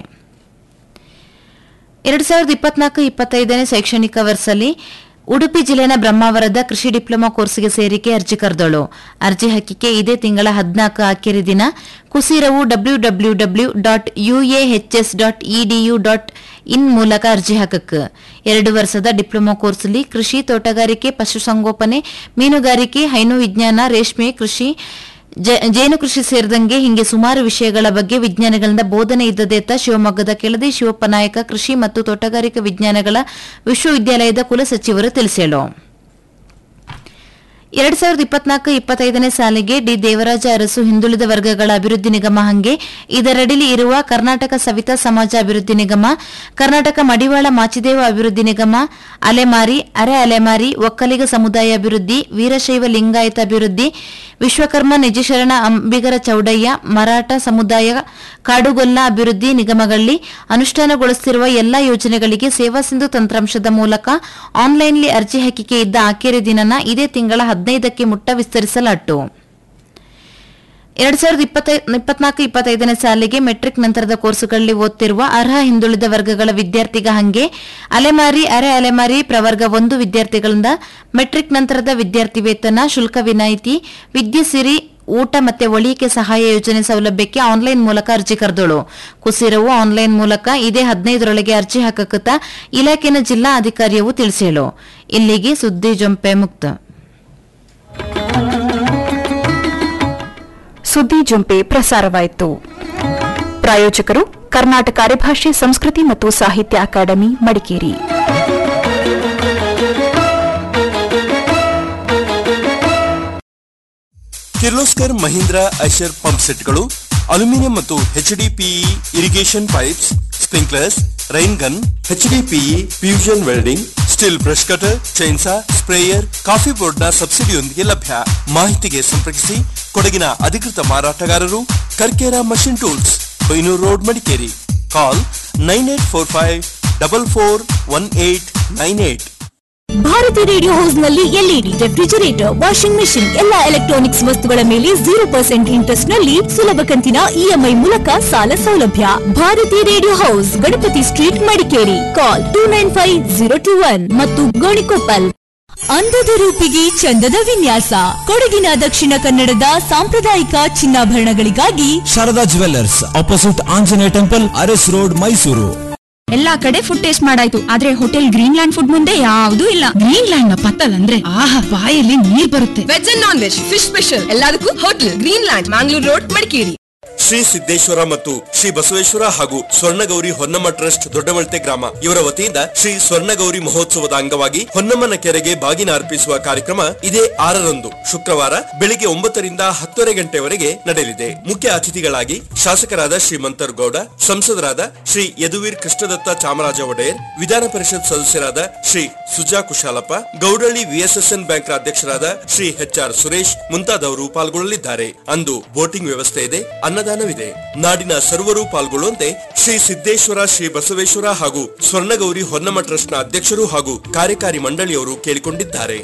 Speaker 11: ಎರಡ್ ಸಾವಿರದ ಇಪ್ಪತ್ನಾಲ್ಕು ಇಪ್ಪತ್ತೈದನೇ ಶೈಕ್ಷಣಿಕ ವರ್ಷದಲ್ಲಿ ಉಡುಪಿ ಜಿಲ್ಲೆನ ಬ್ರಹ್ಮಾವರದ ಕೃಷಿ ಡಿಪ್ಲೊಮಾ ಕೋರ್ಸ್ಗೆ ಸೇರಿಕೆ ಅರ್ಜಿ ಕರೆದಳು ಅರ್ಜಿ ಹಾಕಿಕೆ ಇದೇ ತಿಂಗಳ ಹದಿನಾಲ್ಕು ಆಖರಿ ದಿನ ಕುಸಿರವು W W W dot UAHS dot EDU dot in ಮೂಲಕ ಅರ್ಜಿ ಹಾಕಕ್ ಎರಡು ವರ್ಷದ ಡಿಪ್ಲೊಮಾ ಕೋರ್ಸ್ಲಿ ಕೃಷಿ ತೋಟಗಾರಿಕೆ ಪಶುಸಂಗೋಪನೆ ಮೀನುಗಾರಿಕೆ ಹೈನು ವಿಜ್ಞಾನ ರೇಷ್ಮೆ ಕೃಷಿ ಜ- ಜೇನು ಕೃಷಿ ಸೇರಿದಂಗೆ ಹಿಂಗೆ ಸುಮಾರು ವಿಷಯಗಳ ಬಗ್ಗೆ ವಿಜ್ಞಾನಿಗಳಿಂದ ಬೋಧನೆ ಇದ್ದದೇತ ಶಿವಮೊಗ್ಗದ ಕೆಳದಿ ಶಿವಪ್ಪ ನಾಯಕ ಕೃಷಿ ಮತ್ತು ತೋಟಗಾರಿಕಾ ವಿಜ್ಞಾನಗಳ ವಿಶ್ವವಿದ್ಯಾಲಯದ ಕುಲಸಚಿವರು ತಿಳಿಸೇಳು ಎರಡ್ ಸಾವಿರದ ಇಪ್ಪತ್ನಾಲ್ಕು ಇಪ್ಪತ್ತೈದನೇ ಸಾಲಿಗೆ ಡಿ ದೇವರಾಜ ಅರಸು ಹಿಂದುಳಿದ ವರ್ಗಗಳ ಅಭಿವೃದ್ಧಿ ನಿಗಮ ಹಂಗೆ ಇದರಡಿಲಿ ಇರುವ ಕರ್ನಾಟಕ ಸವಿತಾ ಸಮಾಜ ಅಭಿವೃದ್ಧಿ ನಿಗಮ ಕರ್ನಾಟಕ ಮಡಿವಾಳ ಮಾಚಿದೇವ ಅಭಿವೃದ್ಧಿ ನಿಗಮ ಅಲೆಮಾರಿ ಅರೆ ಅಲೆಮಾರಿ ಒಕ್ಕಲಿಗ ಸಮುದಾಯ ಅಭಿವೃದ್ಧಿ ವೀರಶೈವ ಲಿಂಗಾಯತ ಅಭಿವೃದ್ಧಿ ವಿಶ್ವಕರ್ಮ ನಿಜಶರಣ ಅಂಬಿಗರ ಚೌಡಯ್ಯ ಮರಾಠ ಸಮುದಾಯ ಕಾಡುಗೊಲ್ಲ ಅಭಿವೃದ್ಧಿ ನಿಗಮಗಳಲ್ಲಿ ಅನುಷ್ಠಾನಗೊಳಿಸುತ್ತಿರುವ ಎಲ್ಲಾ ಯೋಜನೆಗಳಿಗೆ ಸೇವಾ ಸಿಂಧು ತಂತ್ರಾಂಶದ ಮೂಲಕ ಆನ್ಲೈನ್ಲಿ ಅರ್ಜಿ ಹಾಕಿಕೆ ಇದ್ದ ಆಖರಿ ದಿನನ ಇದೇ ತಿಂಗಳ ಹದಿನೈದಕ್ಕೆ ಮುಟ್ಟ ವಿಸ್ತರಿಸಲಾಟ್ಟು ಎರಡ್ ಸಾವಿರದ ಇಪ್ಪತ್ನಾಲ್ಕು ಇಪ್ಪತ್ತೈದನೇ ಸಾಲಿಗೆ ಮೆಟ್ರಿಕ್ ನಂತರದ ಕೋರ್ಸುಗಳಲ್ಲಿ ಓದ್ತಿರುವ ಅರ್ಹ ಹಿಂದುಳಿದ ವರ್ಗಗಳ ವಿದ್ಯಾರ್ಥಿಗ ಹಂಗೆ ಅಲೆಮಾರಿ ಅರೆ ಅಲೆಮಾರಿ ಪ್ರವರ್ಗ ಒಂದು ವಿದ್ಯಾರ್ಥಿಗಳಿಂದ ಮೆಟ್ರಿಕ್ ನಂತರದ ವಿದ್ಯಾರ್ಥಿ ವೇತನ ಶುಲ್ಕ ವಿನಾಯಿತಿ ವಿದ್ಯೆ ಸಿರಿ ಊಟ ಮತ್ತೆ ಒಳಿಕೆ ಸಹಾಯ ಯೋಜನೆ ಸೌಲಭ್ಯಕ್ಕೆ ಆನ್ಲೈನ್ ಮೂಲಕ ಅರ್ಜಿ ಕರೆದೋಳು ಕುಸಿರವು ಆನ್ಲೈನ್ ಮೂಲಕ ಇದೇ ಹದಿನೈದರೊಳಗೆ ಅರ್ಜಿ ಹಾಕಕತ್ತ ಇಲಾಖೆನ ಜಿಲ್ಲಾ ಅಧಿಕಾರಿಯವು ತಿಳಿಸೇಳು ಇಲ್ಲಿಗೆ ಸುದ್ದಿ ಜೊಂಪೆ ಮುಕ್ತ
Speaker 1: ಸುದ್ದಿ ಜೊಂಪೆ ಪ್ರಸಾರವಾಯಿತು ಪ್ರಾಯೋಜಕರು ಕರ್ನಾಟಕ ಅರೆಭಾಷೆ ಸಂಸ್ಕೃತಿ ಮತ್ತು ಸಾಹಿತ್ಯ ಅಕಾಡೆಮಿ ಮಡಿಕೇರಿ
Speaker 12: ಕಿರ್ಲೋಸ್ಕರ್ ಮಹೀಂದ್ರ ಐಷರ್ ಪಂಪ್ ಸೆಟ್ಗಳು ಅಲ್ಯೂಮಿನಿಯಂ ಮತ್ತು HDPE irrigation pipes sprinklers rain gun HDPE fusion welding Stihl brush cutter chainsaw sprayer coffee ಬೋರ್ಡ್ನ ಸಬ್ಸಿಡಿಯೊಂದಿಗೆ ಲಭ್ಯ ಮಾಹಿತಿಗೆ ಸಂಪರ್ಕಿಸಿ ಕೊಡಗಿನ ಅಧಿಕೃತ ಮಾರಾಟಗಾರರು Karkera machine tools Koinur road Madikeri call nine eight four five double four one eight nine eight
Speaker 13: Bharathi radio house ನಲ್ಲಿ LED refrigerator washing machine ಎಲ್ಲಾ ಎಲೆಕ್ಟ್ರಾನಿಕ್ಸ್ ವಸ್ತುಗಳ ಮೇಲೆ ಜೀರೋ ಪರ್ಸೆಂಟ್ ಇಂಟ್ರೆಸ್ಟ್ ನಲ್ಲಿ ಸುಲಭ ಕಂತಿನ ಇಎಂಐ ಮೂಲಕ ಸಾಲ ಸೌಲಭ್ಯ Bharathi radio house Ganapathi street Madikeri call two nine five zero two one ಮತ್ತು ಗೋಣಿಕೊಪ್ಪಲ್ ಅಂದದ ರೂಪಿಗೆ ಚಂದದ ವಿನ್ಯಾಸ ಕೊಡಗಿನ ದಕ್ಷಿಣ ಕನ್ನಡದ ಸಾಂಪ್ರದಾಯಿಕ ಚಿನ್ನಾಭರಣಗಳಿಗಾಗಿ
Speaker 14: Sharada jewellers opposite Anjaneya temple Aras road Mysuru
Speaker 15: ಎಲ್ಲಾ ಕಡೆ ಫುಡ್ ಟೇಸ್ಟ್ ಮಾಡಾಯ್ತು ಆದ್ರೆ ಹೋಟೆಲ್ ಗ್ರೀನ್ ಲ್ಯಾಂಡ್ ಫುಡ್ ಮುಂದೆ ಯಾವ್ದೂ ಇಲ್ಲ ಗ್ರೀನ್ ಲ್ಯಾಂಡ್ ನ ಪತ್ತಲ್ ಅಂದ್ರೆ ಆಹಾ ಬಾಯಲ್ಲಿ ನೀರ್ ಬರುತ್ತೆ
Speaker 16: veg and non veg fish special ಎಲ್ಲದಕ್ಕೂ hotel green land Mangalore road Madikeri
Speaker 12: Shri Siddeshwara ಮತ್ತು ಶ್ರೀ ಬಸವೇಶ್ವರ ಹಾಗೂ ಸ್ವರ್ಣಗೌರಿ ಹೊನ್ನಮ್ಮ ಟ್ರಸ್ಟ್ ದೊಡ್ಡವಳ್ತೆ ಗ್ರಾಮ ಇವರ ವತಿಯಿಂದ ಶ್ರೀ ಸ್ವರ್ಣಗೌರಿ ಮಹೋತ್ಸವದ ಅಂಗವಾಗಿ ಹೊನ್ನಮ್ಮನ ಕೆರೆಗೆ ಬಾಗಿನ ಅರ್ಪಿಸುವ ಕಾರ್ಯಕ್ರಮ ಇದೇ ಆರರಂದು ಶುಕ್ರವಾರ ಬೆಳಿಗ್ಗೆ ಒಂಬತ್ತರಿಂದ ಹತ್ತುವರೆ ಗಂಟೆವರೆಗೆ ನಡೆಯಲಿದೆ ಮುಖ್ಯ ಅತಿಥಿಗಳಾಗಿ ಶಾಸಕರಾದ ಶ್ರೀ ಮಂತರ್ ಗೌಡ ಸಂಸದರಾದ ಶ್ರೀ ಯದುವೀರ್ ಕೃಷ್ಣದತ್ತ ಚಾಮರಾಜ ಒಡೆಯರ್ ವಿಧಾನ ಪರಿಷತ್ ಸದಸ್ಯರಾದ ಶ್ರೀ ಸುಜಾ ಕುಶಾಲಪ್ಪ ಗೌಡಳ್ಳಿ ವಿಎಸ್ಎಸ್ಎನ್ ಬ್ಯಾಂಕ್ ಅಧ್ಯಕ್ಷರಾದ ಶ್ರೀ ಎಚ್ ಆರ್ ಸುರೇಶ್ ಮುಂತಾದವರು ಪಾಲ್ಗೊಳ್ಳಲಿದ್ದಾರೆ ಅಂದು ಬೋಟಿಂಗ್ ವ್ಯವಸ್ಥೆ ಇದೆ ಅನ್ನದಾನವಿದೆ ನಾಡಿನ ಸರ್ವರು ಪಾಲ್ಗೊಳ್ಳುವಂತೆ ಶ್ರೀ ಸಿದ್ದೇಶ್ವರ ಶ್ರೀ ಬಸವೇಶ್ವರ ಹಾಗೂ ಸ್ವರ್ಣಗೌರಿ ಹೊನ್ನಮ್ಮ ಟ್ರಸ್ಟ್ನ ಅಧ್ಯಕ್ಷರು ಹಾಗೂ ಕಾರ್ಯಕಾರಿ ಮಂಡಳಿಯವರು ಕೇಳಿಕೊಂಡಿದ್ದಾರೆ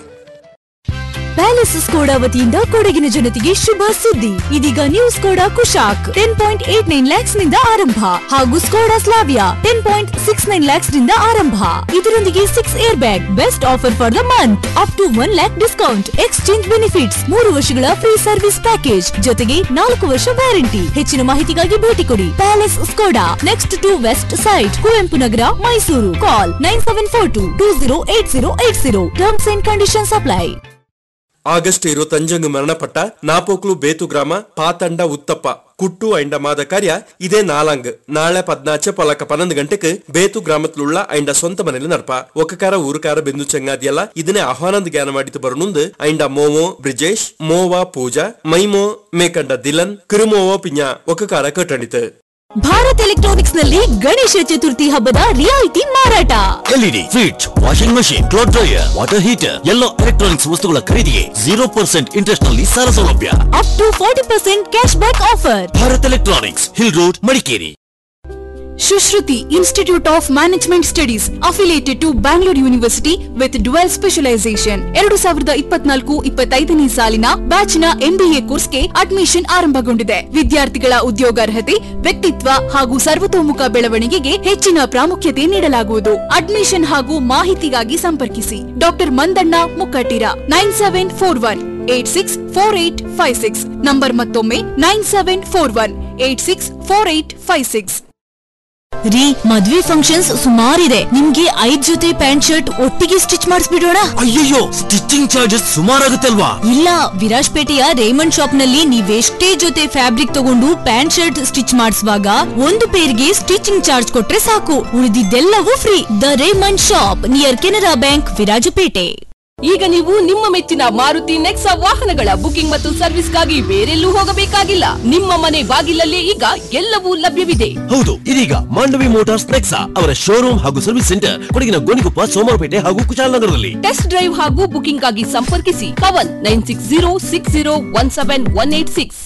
Speaker 13: ಪ್ಯಾಲೇಸ್ ಸ್ಕೋಡಾ ವತಿಯಿಂದ ಕೊಡಗಿನ ಜನತೆಗೆ ಶುಭ ಸುದ್ದಿ ಇದೀಗ new Skoda Kushaq ten point eight nine lakhs ನಿಂದ ಆರಂಭ ಹಾಗೂ Skoda Slavia ten point six nine lakhs ನಿಂದ ಆರಂಭ ಇದರೊಂದಿಗೆ six air bag best offer for the month up to one lakh discount exchange benefits ಮೂರು ವರ್ಷಗಳ ಫ್ರೀ ಸರ್ವಿಸ್ ಪ್ಯಾಕೇಜ್ ಜೊತೆಗೆ ನಾಲ್ಕು ವರ್ಷ ವ್ಯಾರಂಟಿ ಹೆಚ್ಚಿನ ಮಾಹಿತಿಗಾಗಿ ಭೇಟಿ ಕೊಡಿ palace Skoda next to west side Kuvempu Nagar Mysuru call nine seven four two two zero eight zero eight zero terms and conditions apply
Speaker 12: August ಇರುವತ್ತಂಜಂಗ್ ಮರಣಪಟ್ಟ ನಾಪೋಕ್ಲು ಬೇತು ಗ್ರಾಮ ಪಾತಂಡ ಉತ್ತಪ್ಪ ಕುಟ್ಟು ಐಂಡ ಮಾದ ಕಾರ್ಯ ಇದೇ ನಾಲಾಂಗ್ ನಾಳೆ ಪದ್ನಾಚೆ ಪಲಕ ಪನ್ನೊಂದು ಗಂಟೆಗೆ ಬೇತು ಗ್ರಾಮತ್ಲುಳ್ಳ ಐಂಡ ಸ್ವಂತ ಮನೇಲಿ ನಡ್ಪ ಒಕ್ಕಕಾರ ಊರುಕಾರ ಬೆಂದು ಚಂಗಾದಿಯಲ್ಲ ಇದನ್ನೇ ಆಹ್ವಾನದ ಜ್ಞಾನ ಮಾಡಿತು ಬರನುಂದು ಐಂಡ ಮೋಮೋ ಬ್ರಿಜೇಶ್ ಮೋವಾ ಪೂಜಾ ಮೈಮೋ ಮೇಕಂಡ ದಿಲನ್ ಕಿರುಮೋವೋ ಪಿಂಜ ಒಕ್ಕಕಾರ ಕಟ್ಟಣಿತು
Speaker 13: ಭಾರತ್ ಎಲೆಕ್ಟ್ರಾನಿಕ್ಸ್ ನಲ್ಲಿ ಗಣೇಶ ಚತುರ್ಥಿ ಹಬ್ಬದ ರಿಯಾಯಿತಿ ಮಾರಾಟ
Speaker 14: LED fridge washing machine cloth dryer water heater ಎಲ್ಲ ಎಲೆಕ್ಟ್ರಾನಿಕ್ಸ್ ವಸ್ತುಗಳ ಖರೀದಿಗೆ ಜೀರೋ ಪರ್ಸೆಂಟ್ ಇಂಟ್ರೆಸ್ಟ್ ನಲ್ಲಿ ಸಾಲ ಸೌಲಭ್ಯ
Speaker 13: up to forty percent cash back offer
Speaker 14: Bharat electronics hill road Madikeri
Speaker 1: Shushruti Institute of Management Studies affiliated to Bangalore University with dual specialization ಎರಡು ಸಾವಿರದ ಇಪ್ಪತ್ನಾಲ್ಕು ಇಪ್ಪತ್ತೈದನೇ ಸಾಲಿನ ಬ್ಯಾಚ್ನ ಎಂಬಿಎ ಕೋರ್ಸ್ಗೆ ಅಡ್ಮಿಷನ್ ಆರಂಭಗೊಂಡಿದೆ ವಿದ್ಯಾರ್ಥಿಗಳ ಉದ್ಯೋಗಾರ್ಹತೆ ವ್ಯಕ್ತಿತ್ವ ಹಾಗೂ ಸರ್ವತೋಮುಖ ಬೆಳವಣಿಗೆಗೆ ಹೆಚ್ಚಿನ ಪ್ರಾಮುಖ್ಯತೆ ನೀಡಲಾಗುವುದು ಅಡ್ಮಿಷನ್ ಹಾಗೂ ಮಾಹಿತಿಗಾಗಿ ಸಂಪರ್ಕಿಸಿ doctor Mandanna Mukkattira nine seven four one eight six four eight five six number ಮತ್ತೊಮ್ಮೆ nine seven four one eight six four eight five six
Speaker 13: ರೀ ಮದ್ವೆ ಫಂಕ್ಷನ್ಸ್ ಸುಮಾರಿದೆ ನಿಮ್ಗೆ ಐದ್ ಜೊತೆ ಪ್ಯಾಂಟ್ ಶರ್ಟ್ ಒಟ್ಟಿಗೆ ಸ್ಟಿಚ್ ಮಾಡಿಸ್ಬಿಡೋಣ
Speaker 14: ಅಯ್ಯಯ್ಯೋ ಸ್ಟಿಚಿಂಗ್ ಚಾರ್ಜಸ್ ಸುಮಾರಾಗುತ್ತೆ ಅಲ್ವಾ
Speaker 13: ಇಲ್ಲ ವಿರಾಜ್ಪೇಟೆಯ ರೇಮಂಡ್ ಶಾಪ್ ನಲ್ಲಿ ನೀವೆಷ್ಟೇ ಜೊತೆ ಫ್ಯಾಬ್ರಿಕ್ ತಗೊಂಡು ಪ್ಯಾಂಟ್ ಶರ್ಟ್ ಸ್ಟಿಚ್ ಮಾಡಿಸುವಾಗ ಒಂದು ಪೇರ್ಗೆ ಸ್ಟಿಚಿಂಗ್ ಚಾರ್ಜ್ ಕೊಟ್ರೆ ಸಾಕು ಉಳಿದಿದ್ದೆಲ್ಲವೂ free the Raymond shop near Canara bank Virajpet
Speaker 16: ಈಗ ನೀವು ನಿಮ್ಮ ಮೆಚ್ಚಿನ ಮಾರುತಿ ನೆಕ್ಸಾ ವಾಹನಗಳ ಬುಕಿಂಗ್ ಮತ್ತು ಸರ್ವಿಸ್ಗಾಗಿ ಬೇರೆಲ್ಲೂ ಹೋಗಬೇಕಾಗಿಲ್ಲ ನಿಮ್ಮ ಮನೆ ಬಾಗಿಲಲ್ಲೇ ಈಗ ಎಲ್ಲವೂ ಲಭ್ಯವಿದೆ
Speaker 14: ಹೌದು ಇದೀಗ ಮಾಂಡವಿ ಮೋಟಾರ್ಸ್ ನೆಕ್ಸಾ ಅವರ ಶೋರೂಮ್ ಹಾಗೂ ಸರ್ವಿಸ್ ಸೆಂಟರ್ ಕೊಡಗಿನ ಗೋಣಿಕೊಪ್ಪ ಸೋಮವಾರಪೇಟೆ ಹಾಗೂ ಕುಶಾಲನಗರದಲ್ಲಿ
Speaker 16: ಟೆಸ್ಟ್ ಡ್ರೈವ್ ಹಾಗೂ ಬುಕಿಂಗ್ ಆಗಿ ಸಂಪರ್ಕಿಸಿ Kavan nine six zero six zero one seven one eight six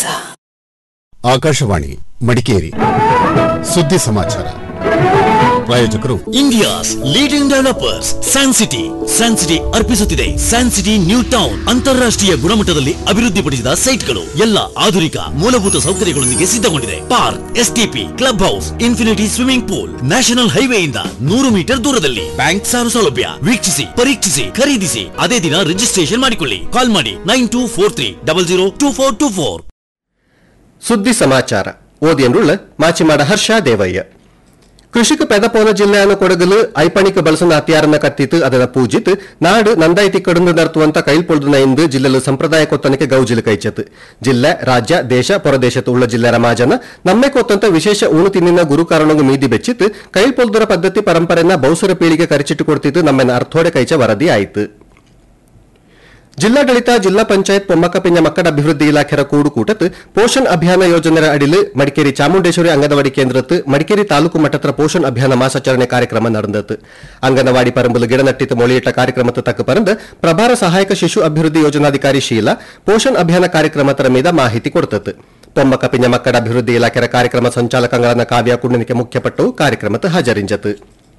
Speaker 17: Akashvani Madikeri ಸುದ್ದಿ ಸಮಾಚಾರ ಪ್ರಾಯೋಜಕರು
Speaker 14: India's leading developers San City San City ಅರ್ಪಿಸುತ್ತಿದೆ ಸ್ಯಾನ್ ಸಿಟಿ ನ್ಯೂ ಟೌನ್ ಅಂತಾರಾಷ್ಟ್ರೀಯ ಗುಣಮಟ್ಟದಲ್ಲಿ ಅಭಿವೃದ್ಧಿಪಡಿಸಿದ ಸೈಟ್ಗಳು ಎಲ್ಲ ಆಧುನಿಕ ಮೂಲಭೂತ ಸೌಕರ್ಯಗಳೊಂದಿಗೆ ಸಿದ್ಧಗೊಂಡಿದೆ park STP club house infinity swimming pool national ಹೈವೇಯಿಂದ ನೂರು ಮೀಟರ್ ದೂರದಲ್ಲಿ ಬ್ಯಾಂಕ್ ಸಾಲ ಸೌಲಭ್ಯ ವೀಕ್ಷಿಸಿ ಪರೀಕ್ಷಿಸಿ ಖರೀದಿಸಿ ಅದೇ ದಿನ ರಿಜಿಸ್ಟ್ರೇಷನ್ ಮಾಡಿಕೊಳ್ಳಿ ಕಾಲ್ ಮಾಡಿ nine two four three double zero two four two four
Speaker 18: ಸುದ್ದಿ ಸಮಾಚಾರ ಓದಿಯನ್ರುಳ್ಳ ಮಾಚಿಮಾಡ ಹರ್ಷ ದೇವಯ್ಯ ಕೃಷಿಕ ಪೆದಪೋನ ಜಿಲ್ಲೆಯನ್ನು ಕೊಡಗಲು ಐಪಣಿಕ ಬಳಸನ ಹತ್ಯಾರನ್ನ ಕತ್ತಿತ್ತು ಅದರ ಪೂಜಿತ್ ನಾಡು ನಂದಾಯಿತಿ ಕಡುಂದು ನರ್ತುವಂತ ಕೈಲ್ಪೊಳ್ದುನ ಇಂದು ಜಿಲ್ಲೆಲು ಸಂಪ್ರದಾಯ ಕೊತ್ತನಕ್ಕೆ ಗೌಜಿಲು ಕೈಚತ್ ಜಿಲ್ಲೆ ರಾಜ್ಯ ದೇಶ ಪೊರದೇಶದ ಉಳ್ಳ ಜಿಲ್ಲೆ ರಮಾಜನ ನಮ್ಮೆ ಕೊತ್ತಂತ ವಿಶೇಷ ಉಣು ತಿನ್ನಿನ ಗುರು ಕಾರಣಂಗು ಮೀದಿ ಬೆಚ್ಚಿತ್ ಕೈಲ್ಪೊಳ್ದುರ ಪದ್ಧತಿ ಪರಂಪರೆನ ಬಹುಸರ ಪೀಳಿಗೆ ಕರಿಚಿಟ್ಟು ಕೊಡ್ತಿತ್ತು ನಮ್ಮೆನ ಅರ್ಥೋಡೆ ಕೈಚ ವರದಿ ಆಯಿತು ಜಿಲ್ಲಾಡಳಿತ ಜಿಲ್ಲಾ ಪಂಚಾಯತ್ ಪೊಮ್ಮಕ್ಕ ಪಿಂಜ ಮಕ್ಕಳ ಅಭಿವೃದ್ಧಿ ಇಲಾಖೆರ ಕೂಡುಕೂಟತ್ ಪೋಷಣ್ ಅಭಿಯಾನ ಯೋಜನೆಯ ಅಡಿಲು ಮಡಿಕೇರಿ ಚಾಮುಂಡೇಶ್ವರಿ ಅಂಗನವಾಡಿ ಕೇಂದ್ರತ್ ಮಡಿಕೇರಿ ತಾಲೂಕು ಮಟ್ಟತ್ರ ಪೋಷಣ್ ಅಭಿಯಾನ ಮಾಸಾಚರಣೆ ಕಾರ್ಯಕ್ರಮ ನಡೆದತ್ ಅಂಗನವಾಡಿ ಪರಂಬಲು ಗಿಡ ನಟ್ಟಿತ ಮೊಳಿಯಿಟ್ಟ ಕಾರ್ಯಕ್ರಮದ ತಕ್ಕ ಪರಂದ ಪ್ರಭಾರ ಸಹಾಯಕ ಶಿಶು ಅಭಿವೃದ್ಧಿ ಯೋಜನಾಧಿಕಾರಿ ಶೀಲಾ ಪೋಷಣ್ ಅಭಿಯಾನ ಕಾರ್ಯಕ್ರಮತರ ಮೀದ ಮಾಹಿತಿ ಕೊಡ್ತತ್ ಪೊಮ್ಮಕ್ಕ ಪಿಂಜ ಮಕ್ಕಳ ಅಭಿವೃದ್ಧಿ ಇಲಾಖೆರ ಕಾರ್ಯಕ್ರಮ ಸಂಚಾಲಕಂಗಳನ್ನ ಕಾವ್ಯ ಕುಂಡನಿಕೆ ಮುಖ್ಯಪಟ್ಟು ಕಾರ್ಯಕ್ರಮದ ಹಾಜರಿಂಜತ್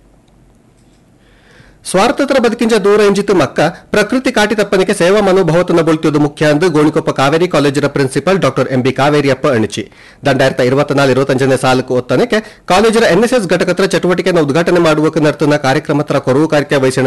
Speaker 18: ಸ್ವಾರ್ಥತರ ಬದುಕಿಂಚ ದೂರ ಎಂಜಿತು ಮಕ್ಕ ಪ್ರಕೃತಿ ಕಾಟಿ ತಪ್ಪನಿಗೆ ಸೇವಾ ಮನೋಭಾವತನ ಬೊಳ್ತಿಯೋದು ಮುಖ್ಯ ಎಂದು ಗೋಣಿಕೊಪ್ಪ ಕಾವೇರಿ ಕಾಲೇಜಿನ ಪ್ರಿನ್ಸಿಪಲ್ ಡಾಕ್ಟರ್ ಎಂಬಿ ಕಾವೇರಿಯಪ್ಪ ಅಣಿಚಿ ದಂಡಾಯಿರತ ಇರುವತ್ನಾಲ್ ಇರುವತ್ತಂಜನೇ ಸಾಲಕ್ಕೆ ಒತ್ತನಕ್ಕೆ ಕಾಲೇಜಿನ ಎನ್ಎಸ್ಎಸ್ ಘಟಕದ ಚಟುವಟಿಕೆಯನ್ನು ಉದ್ಘಾಟನೆ ಮಾಡುವಕ್ಕೆ ನರ್ತನ ಕಾರ್ಯಕ್ರಮತರ ಕೊರವು ಕಾರ್ಯ ವಹಿಸಿದ